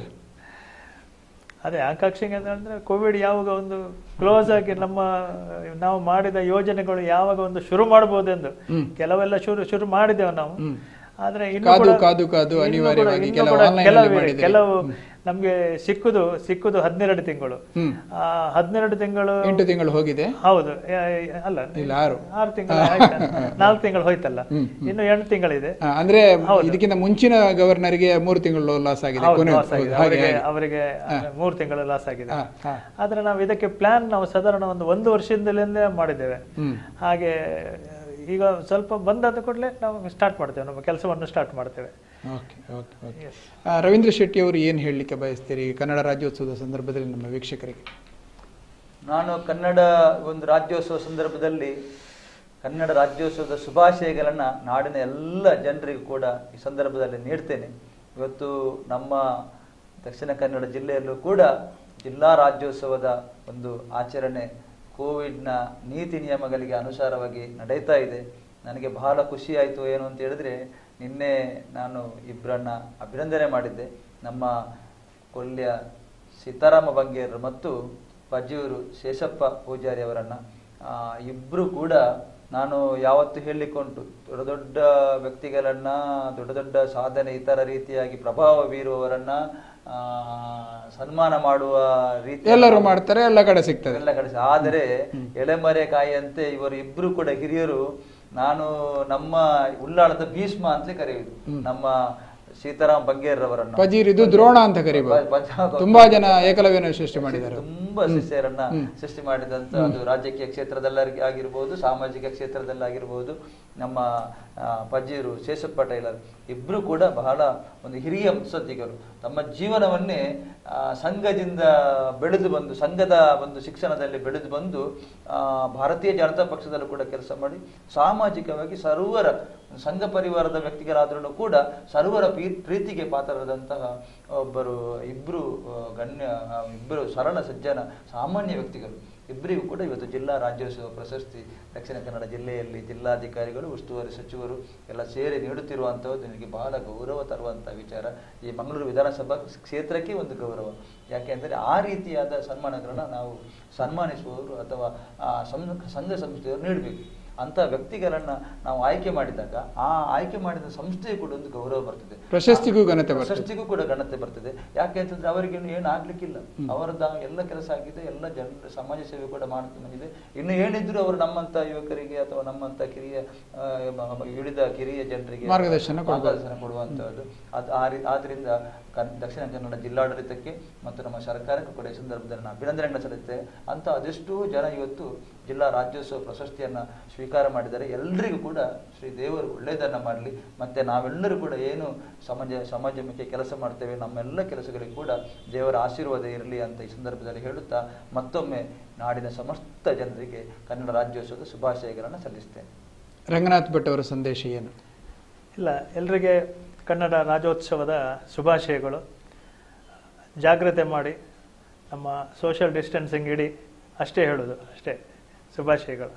ಅದೇ ಆಕಾಂಕ್ಷೆ ಅಂದ್ರೆ ಕೋವಿಡ್ ಯಾವಾಗ ಒಂದು ಕ್ಲೋಸ್ ಆಗಿ ನಮ್ಮ ನಾವು ಮಾಡಿದ ಯೋಜನೆಗಳು ಯಾವಾಗ ಒಂದು ಶುರು ಮಾಡಬಹುದೆಂದು ಕೆಲವೆಲ್ಲ ಶುರು ಶುರು ಮಾಡಿದ್ದೇವೆ ನಾವು ಆದ್ರೆ ಇನ್ನು ಕಾದು, ಕೂಡ- ಕಾದು, ಕಾದು ಇನ್ನು ಅನಿವಾರ್ಯವಾಗಿ ಕೂಡ- ಕೆಲವು ಇನ್ನು ಕೂಡ online ಅಲ್ಲಿ ಕೆಲವು ಮಾಡಿದ್ದೀರಿ. ಕೆಲವು ನಮ್ಗೆ ಸಿಕ್ಕುದು ಸಿಕ್ಕುದು ಹದಿನೆರಡು ತಿಂಗಳು ಹ್ಮ್ ಆ ಹದಿನೆರಡು ತಿಂಗಳು ಎಂಟು ತಿಂಗಳು ಹೋಗಿದೆ ಹೌದು ಆ, ಅಲ್ಲ ಇಲ್ಲ ಆರು ಆರು ತಿಂಗಳು ನಾಲ್ಕು ತಿಂಗಳು ಹೋಯ್ತಲ್ಲ ಇನ್ನು ಎಂಟು ತಿಂಗಳಿದೆ ಆ, ಅಂದ್ರೆ ಇದಕ್ಕಿಂತ ಮುಂಚಿನ ಗವರ್ನರ್ಗೆ ಮೂರು ತಿಂಗಳು ಲಾಸ್ ಆಗಿದೆ ಹೌದು, ಕೊನೆ loss ಆಗಿದೆ. ಹಾಗೆ ಅವರಿಗೆ ಅವರಿಗೆ ಮೂರು ತಿಂಗಳು ಲಾಸ್ ಆಗಿದೆ ಹಾ, ಹಾ. ಆದ್ರೆ ನಾವು ಇದಕ್ಕೆ ಪ್ಲಾನ್ ನಾವು ಸಾಧಾರಣ ಒಂದು ಒಂದು ವರ್ಷದಿಂದಲೇ ಮಾಡಿದ್ದೇವೆ ಹ್ಮ್ ಹಾಗೆ ಈಗ ಸ್ವಲ್ಪ ಬಂದಾದ ಕೂಡಲೇ ನಾವು ಸ್ಟಾರ್ಟ್ ಮಾಡ್ತೇವೆ ನಮ್ಮ ಕೆಲಸವನ್ನು ಸ್ಟಾರ್ಟ್ ಮಾಡ್ತೇವೆ ಓಕೆ ಓಕೆ ಓಕೆ ಆ, ರವೀಂದ್ರ ಶೆಟ್ಟಿ ಅವರು ಏನು ಹೇಳಲಿಕ್ಕೆ ಬಯಸ್ತೀರಿ ಕನ್ನಡ ರಾಜ್ಯೋತ್ಸವದ ಸಂದರ್ಭದಲ್ಲಿ ನಮ್ಮ ವೀಕ್ಷಕರಿಗೆ ನಾನು ಕನ್ನಡ ಒಂದು ರಾಜ್ಯೋತ್ಸವ ಸಂದರ್ಭದಲ್ಲಿ ಕನ್ನಡ ರಾಜ್ಯೋತ್ಸವದ ಶುಭಾಶಯಗಳನ್ನು ನಾಡಿನ ಎಲ್ಲ ಜನರಿಗೂ ಕೂಡ ಈ ಸಂದರ್ಭದಲ್ಲಿ ನೀಡ್ತೇನೆ ಇವತ್ತು ನಮ್ಮ ದಕ್ಷಿಣ ಕನ್ನಡ ಜಿಲ್ಲೆಯಲ್ಲೂ ಕೂಡ ಜಿಲ್ಲಾ ರಾಜ್ಯೋತ್ಸವದ ಒಂದು ಆಚರಣೆ ಕೋವಿಡ್ನ ನೀತಿ ನಿಯಮಗಳಿಗೆ ಅನುಸಾರವಾಗಿ ನಡೀತಾ ಇದೆ ನನಗೆ ಬಹಳ ಖುಷಿ ಆಯಿತು ಏನು ಅಂತ ಹೇಳಿದ್ರೆ ನಿನ್ನೆ ನಾನು ಇಬ್ಬರನ್ನ ಅಭಿನಂದನೆ ಮಾಡಿದ್ದೆ ನಮ್ಮ ಕೊಲ್ಯ ಸೀತಾರಾಮ ಬಂಗೇರ್ ಮತ್ತು ಪಜಿಯೂರು ಶೇಷಪ್ಪ ಪೂಜಾರಿ ಅವರನ್ನ ಆ, ಇಬ್ರು ಕೂಡ ನಾನು ಯಾವತ್ತು ಹೇಳಲಿಕ್ಕುಂಟು ದೊಡ್ಡ ದೊಡ್ಡ ವ್ಯಕ್ತಿಗಳನ್ನ ದೊಡ್ಡ ದೊಡ್ಡ ಸಾಧನೆ ಇತರ ರೀತಿಯಾಗಿ ಪ್ರಭಾವ ಬೀರುವವರನ್ನ ಆ, ಸನ್ಮಾನ ಮಾಡುವ ರೀತಿ ಎಲ್ಲರೂ ಮಾಡ್ತಾರೆ ಎಲ್ಲ ಕಡೆ ಸಿಗ್ತದೆ ಎಲ್ಲ ಕಡೆ ಸಹ. ಆದರೆ ಎಳೆಮರೆ ಕಾಯಿಯಂತೆ ಇವರು ಇಬ್ರು ಕೂಡ ಹಿರಿಯರು ನಾನು ನಮ್ಮ ಉಳ್ಳಾಳದ ಭೀಷ್ಮ ಅಂತಲೇ ಕರೆಯುವುದು ನಮ್ಮ ಸೀತಾರಾಮ್ ಬಂಗೇರ್ರವರನ್ನ ಪಜೀರ್ ಇದು ದ್ರೋಣ ಅಂತ ಕರಿಬಹುದು ಬ- ಬ- ತುಂಬಾ ಜನ ಏಕಲವ್ಯನ ಸೃಷ್ಟಿ ಮಾಡಿದ್ದಾರೆ ತುಂಬಾ ಶಿಷ್ಯರನ್ನ ಸೃಷ್ಟಿ ಮಾಡಿದಂತ ಅದು ರಾಜಕೀಯ ಕ್ಷೇತ್ರದಲ್ಲಿ ಆಗಿರ್ಬೋದು ಸಾಮಾಜಿಕ ಕ್ಷೇತ್ರದಲ್ಲಿ ಆಗಿರ್ಬೋದು ನಮ್ಮ ಆ, ಪಜೀರು ಶೇಷಪ್ಪ ಟೈಲರ್ ಇಬ್ರು ಕೂಡ ಬಹಳ ಒಂದು ಹಿರಿಯ ಮುತ್ಸದ್ದಿಗರು ತಮ್ಮ ಜೀವನವನ್ನೇ ಆ, ಸಂಘದಿಂದ ಬೆಳೆದು ಬಂದು ಸಂಘದ ಒಂದು ಶಿಕ್ಷಣದಲ್ಲಿ ಬೆಳೆದು ಬಂದು ಆ, ಭಾರತೀಯ ಜನತಾ ಪಕ್ಷದಲ್ಲೂ ಕೂಡ ಕೆಲಸ ಮಾಡಿ ಸಾಮಾಜಿಕವಾಗಿ ಸರ್ವರ ಸಂಘ ಪರಿವಾರದ ವ್ಯಕ್ತಿಗಳಾದ್ರೂ ಕೂಡ ಸರ್ವರ ಪ್ರೀ- ಪ್ರೀತಿಗೆ ಪಾತ್ರರಾದಂತಹ ಒಬ್ಬರು ಇಬ್ರು ಆ, ಗಣ್ಯ ಆ, ಇಬ್ಬರು ಸರಳ ಸಜ್ಜನ ಸಾಮಾನ್ಯ ವ್ಯಕ್ತಿಗಳು ಇಬ್ಬರಿಗೂ ಕೂಡ ಇವತ್ತು ಜಿಲ್ಲಾ ರಾಜ್ಯೋತ್ಸವ ಪ್ರಶಸ್ತಿ ದಕ್ಷಿಣ ಕನ್ನಡ ಜಿಲ್ಲೆಯಲ್ಲಿ ಜಿಲ್ಲಾಧಿಕಾರಿಗಳು ಉಸ್ತುವಾರಿ ಸಚಿವರು ಎಲ್ಲ ಸೇರಿ ನೀಡುತ್ತಿರುವಂಥದ್ದು ನನಗೆ ಬಹಳ ಗೌರವ ತರುವಂಥ ವಿಚಾರ ಈ ಮಂಗಳೂರು ವಿಧಾನಸಭಾ ಕ್ಷೇತ್ರಕ್ಕೆ ಒಂದು ಗೌರವ ಯಾಕೆಂದರೆ ಆ ರೀತಿಯಾದ ಸನ್ಮಾನಗಳನ್ನ ನಾವು ಸನ್ಮಾನಿಸುವವರು ಅಥವಾ ಆ ಸಂ- ಸಂಘ ಸಂಸ್ಥೆಯವರು ನೀಡಬೇಕು ಅಂತ ವ್ಯಕ್ತಿಗಳನ್ನ ನಾವು ಆಯ್ಕೆ ಮಾಡಿದಾಗ ಆ ಆಯ್ಕೆ ಮಾಡಿದ ಸಂಸ್ಥೆಯು ಕೂಡ ಒಂದು ಗೌರವ ಬರ್ತದೆ ಪ್ರಶಸ್ತಿಗೂ ಘನತೆ ಬರ್ತದೆ ಪ್ರಶಸ್ತಿಗೂ ಕೂಡ ಘನತೆ ಬರ್ತದೆ ಯಾಕೆ ಅಂತಂದ್ರೆ ಅವರಿಗೆ ಏನು ಆಗ್ಲಿಕ್ಕಿಲ್ಲ ಅವರದ್ದು ಎಲ್ಲ ಕೆಲಸ ಆಗಿದೆ ಎಲ್ಲ ಜನರ ಸಮಾಜ ಸೇವೆ ಕೂಡ ಮಾಡ್ತಾ ಬಂದಿದೆ ಇನ್ನು ಏನಿದ್ರು ಅವರು ನಮ್ಮಂತ ಯುವಕರಿಗೆ ಅಥವಾ ನಮ್ಮಂತ ಕಿರಿಯ ಆ, ಬ- ಹಿಡಿದ ಕಿರಿಯ ಜನರಿಗೆ ಮಾರ್ಗದರ್ಶನ ಕೊಡ್ಬೋದು. ಮಾರ್ಗದರ್ಶನ ಕೊಡುವಂತಹದ್ದು ಅದು ಆ ರೀ- ಆದ್ರಿಂದ ಕನ್- ದಕ್ಷಿಣ ಕನ್ನಡ ಜಿಲ್ಲಾಡಳಿತಕ್ಕೆ ಮತ್ತು ನಮ್ಮ ಸರ್ಕಾರಕ್ಕೂ ಕೂಡ ಈ ಸಂದರ್ಭದಲ್ಲಿ ನಾನು ಅಭಿನಂದನೆಗಳನ್ನ ಸಲ್ಲಿಸ್ತೇನೆ ಅಂತ ಅದೆಷ್ಟೋ ಜನ ಇವತ್ತು ಜಿಲ್ಲಾ ರಾಜ್ಯೋತ್ಸವ ಪ್ರಶಸ್ತಿಯನ್ನ ಸ್ವೀಕಾರ ಮಾಡಿದ್ದಾರೆ ಎಲ್ರಿಗೂ ಕೂಡ ಶ್ರೀ ದೇವರು ಒಳ್ಳೆಯದನ್ನ ಮಾಡಲಿ ಮತ್ತೆ ನಾವೆಲ್ಲರೂ ಕೂಡ ಏನು ಸಮಾಜ ಸಮಾಜಮುಖಿ ಕೆಲಸ ಮಾಡ್ತೇವೆ ನಮ್ಮೆಲ್ಲ ಕೆಲಸಗಳಿಗೆ ಕೂಡ ದೇವರ ಆಶೀರ್ವಾದ ಇರಲಿ ಅಂತ ಈ ಸಂದರ್ಭದಲ್ಲಿ ಹೇಳುತ್ತಾ ಮತ್ತೊಮ್ಮೆ ನಾಡಿನ ಸಮಸ್ತ ಜನರಿಗೆ ಕನ್ನಡ ರಾಜ್ಯೋತ್ಸವದ ಶುಭಾಶಯಗಳನ್ನು ಸಲ್ಲಿಸ್ತೇನೆ ರಂಗನಾಥ್ ಭಟ್ ಅವರ ಸಂದೇಶ ಏನು ಇಲ್ಲ ಎಲ್ರಿಗೆ ಕನ್ನಡ ರಾಜ್ಯೋತ್ಸವದ ಶುಭಾಶಯಗಳು ಜಾಗ್ರತೆ ಮಾಡಿ ನಮ್ಮ ಸೋಷಿಯಲ್ ಡಿಸ್ಟೆನ್ಸಿಂಗ್ ಇಡಿ ಅಷ್ಟೇ ಹೇಳೋದು ಅಷ್ಟೇ ಶುಭಾಶಯಗಳು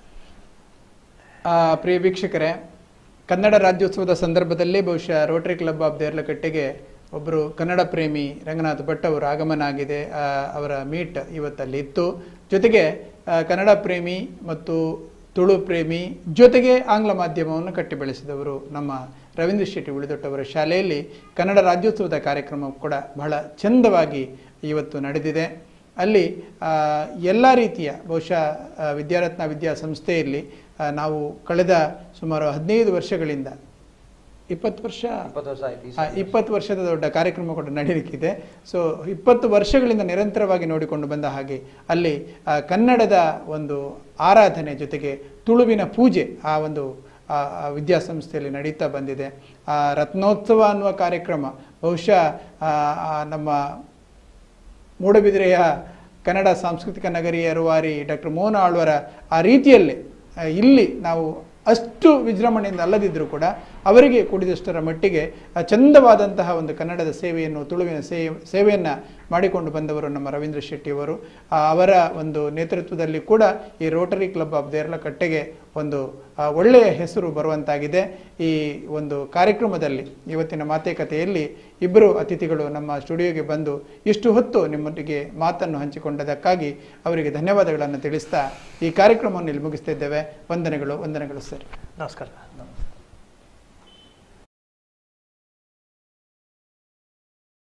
ಆ, ಪ್ರಿಯ ವೀಕ್ಷಕರೇ ಕನ್ನಡ ರಾಜ್ಯೋತ್ಸವದ ಸಂದರ್ಭದಲ್ಲಿ ಬಹುಶಃ ರೋಟರಿ ಕ್ಲಬ್ ಆಫ್ ದೇರ್ಲಕಟ್ಟೆಗೆ ಒಬ್ಬರು ಕನ್ನಡ ಪ್ರೇಮಿ ರಂಗನಾಥ್ ಭಟ್ ಅವರು ಆಗಮನ ಆಗಿದೆ ಆ, ಅವರ ಮೀಟ್ ಇವತ್ತಲ್ಲಿ ಇತ್ತು ಜೊತೆಗೆ ಆ, ಕನ್ನಡ ಪ್ರೇಮಿ ಮತ್ತು ತುಳು ಪ್ರೇಮಿ ಜೊತೆಗೆ ಆಂಗ್ಲ ಮಾಧ್ಯಮವನ್ನು ಕಟ್ಟಿ ಬೆಳೆಸಿದವರು ನಮ್ಮ ರವೀಂದ್ರ ಶೆಟ್ಟಿ ಉಳಿದೊಟ್ಟವರ ಶಾಲೆಯಲ್ಲಿ ಕನ್ನಡ ರಾಜ್ಯೋತ್ಸವದ ಕಾರ್ಯಕ್ರಮ ಕೂಡ ಬಹಳ ಚಂದವಾಗಿ ಇವತ್ತು ನಡೆದಿದೆ ಅಲ್ಲಿ ಎಲ್ಲ ರೀತಿಯ ಬಹುಶಃ ಆ, ವಿದ್ಯಾರತ್ನ ವಿದ್ಯಾಸಂಸ್ಥೆಯಲ್ಲಿ ಆ, ನಾವು ಕಳೆದ ಸುಮಾರು ಹದಿನೈದು ವರ್ಷಗಳಿಂದ ಇಪ್ಪತ್ತು ವರ್ಷ ಇಪ್ಪತ್ತು ವರ್ಷ ಆಯ್ತು ಈ ಆ, ಇಪ್ಪತ್ತು ವರ್ಷದ ದೊಡ್ಡ ಕಾರ್ಯಕ್ರಮ ಕೂಡ ನಡೆಯಲಿಕ್ಕಿದೆ ಸೊ ಇಪ್ಪತ್ತು ವರ್ಷಗಳಿಂದ ನಿರಂತರವಾಗಿ ನೋಡಿಕೊಂಡು ಬಂದ ಹಾಗೆ ಅಲ್ಲಿ ಆ, ಕನ್ನಡದ ಒಂದು ಆರಾಧನೆ ಜೊತೆಗೆ ತುಳುವಿನ ಪೂಜೆ ಆ ಒಂದು ಆ, ಆ ವಿದ್ಯಾಸಂಸ್ಥೆಯಲ್ಲಿ ನಡೀತಾ ಬಂದಿದೆ ಆ ರತ್ನೋತ್ಸವ ಅನ್ನುವ ಕಾರ್ಯಕ್ರಮ ಬಹುಶಃ ಆ, ಆ, ನಮ್ಮ ಮೂಡಬಿದಿರೆಯ ಕನ್ನಡ ಸಾಂಸ್ಕೃತಿಕ ನಗರಿಯ ರೂವಾರಿ ಡಾಕ್ಟರ್ ಮೋಹನ ಆಳ್ವರ ಆ ರೀತಿಯಲ್ಲೇ ಆ, ಇಲ್ಲಿ ನಾವು ಅಷ್ಟು ವಿಜೃಂಭಣೆಯಿಂದ ಅಲ್ಲದಿದ್ದರೂ ಕೂಡ ಅವರಿಗೆ ಕೂಡಿದಷ್ಟರ ಮಟ್ಟಿಗೆ ಆ, ಚಂದವಾದಂತಹ ಒಂದು ಕನ್ನಡದ ಸೇವೆಯನ್ನು ತುಳುವಿನ ಸೇ ಸೇವೆಯನ್ನು ಮಾಡಿಕೊಂಡು ಬಂದವರು ನಮ್ಮ ರವೀಂದ್ರ ಶೆಟ್ಟಿಯವರು ಆ, ಅವರ ಒಂದು ನೇತೃತ್ವದಲ್ಲಿ ಕೂಡ ಈ ರೋಟರಿ ಕ್ಲಬ್ ಆಫ್ ದೇರ್ಲಕಟ್ಟೆಗೆ ಒಂದು ಆ, ಒಳ್ಳೆಯ ಹೆಸರು ಬರುವಂತಾಗಿದೆ ಈ ಒಂದು ಕಾರ್ಯಕ್ರಮದಲ್ಲಿ ಇವತ್ತಿನ ಮಾತುಕತೆಯಲ್ಲಿ ಇಬ್ಬರು ಅತಿಥಿಗಳು ನಮ್ಮ ಸ್ಟುಡಿಯೋಗೆ ಬಂದು ಇಷ್ಟು ಹೊತ್ತು ನಿಮ್ಮೊಟ್ಟಿಗೆ ಮಾತನ್ನು ಹಂಚಿಕೊಂಡದಕ್ಕಾಗಿ ಅವರಿಗೆ ಧನ್ಯವಾದಗಳನ್ನು ತಿಳಿಸ್ತಾ ಈ ಕಾರ್ಯಕ್ರಮವನ್ನು ಇಲ್ಲಿ ಮುಗಿಸ್ತಾ ಇದ್ದೇವೆ ವಂದನೆಗಳು ವಂದನೆಗಳು ಸರ್ ನಮಸ್ಕಾರ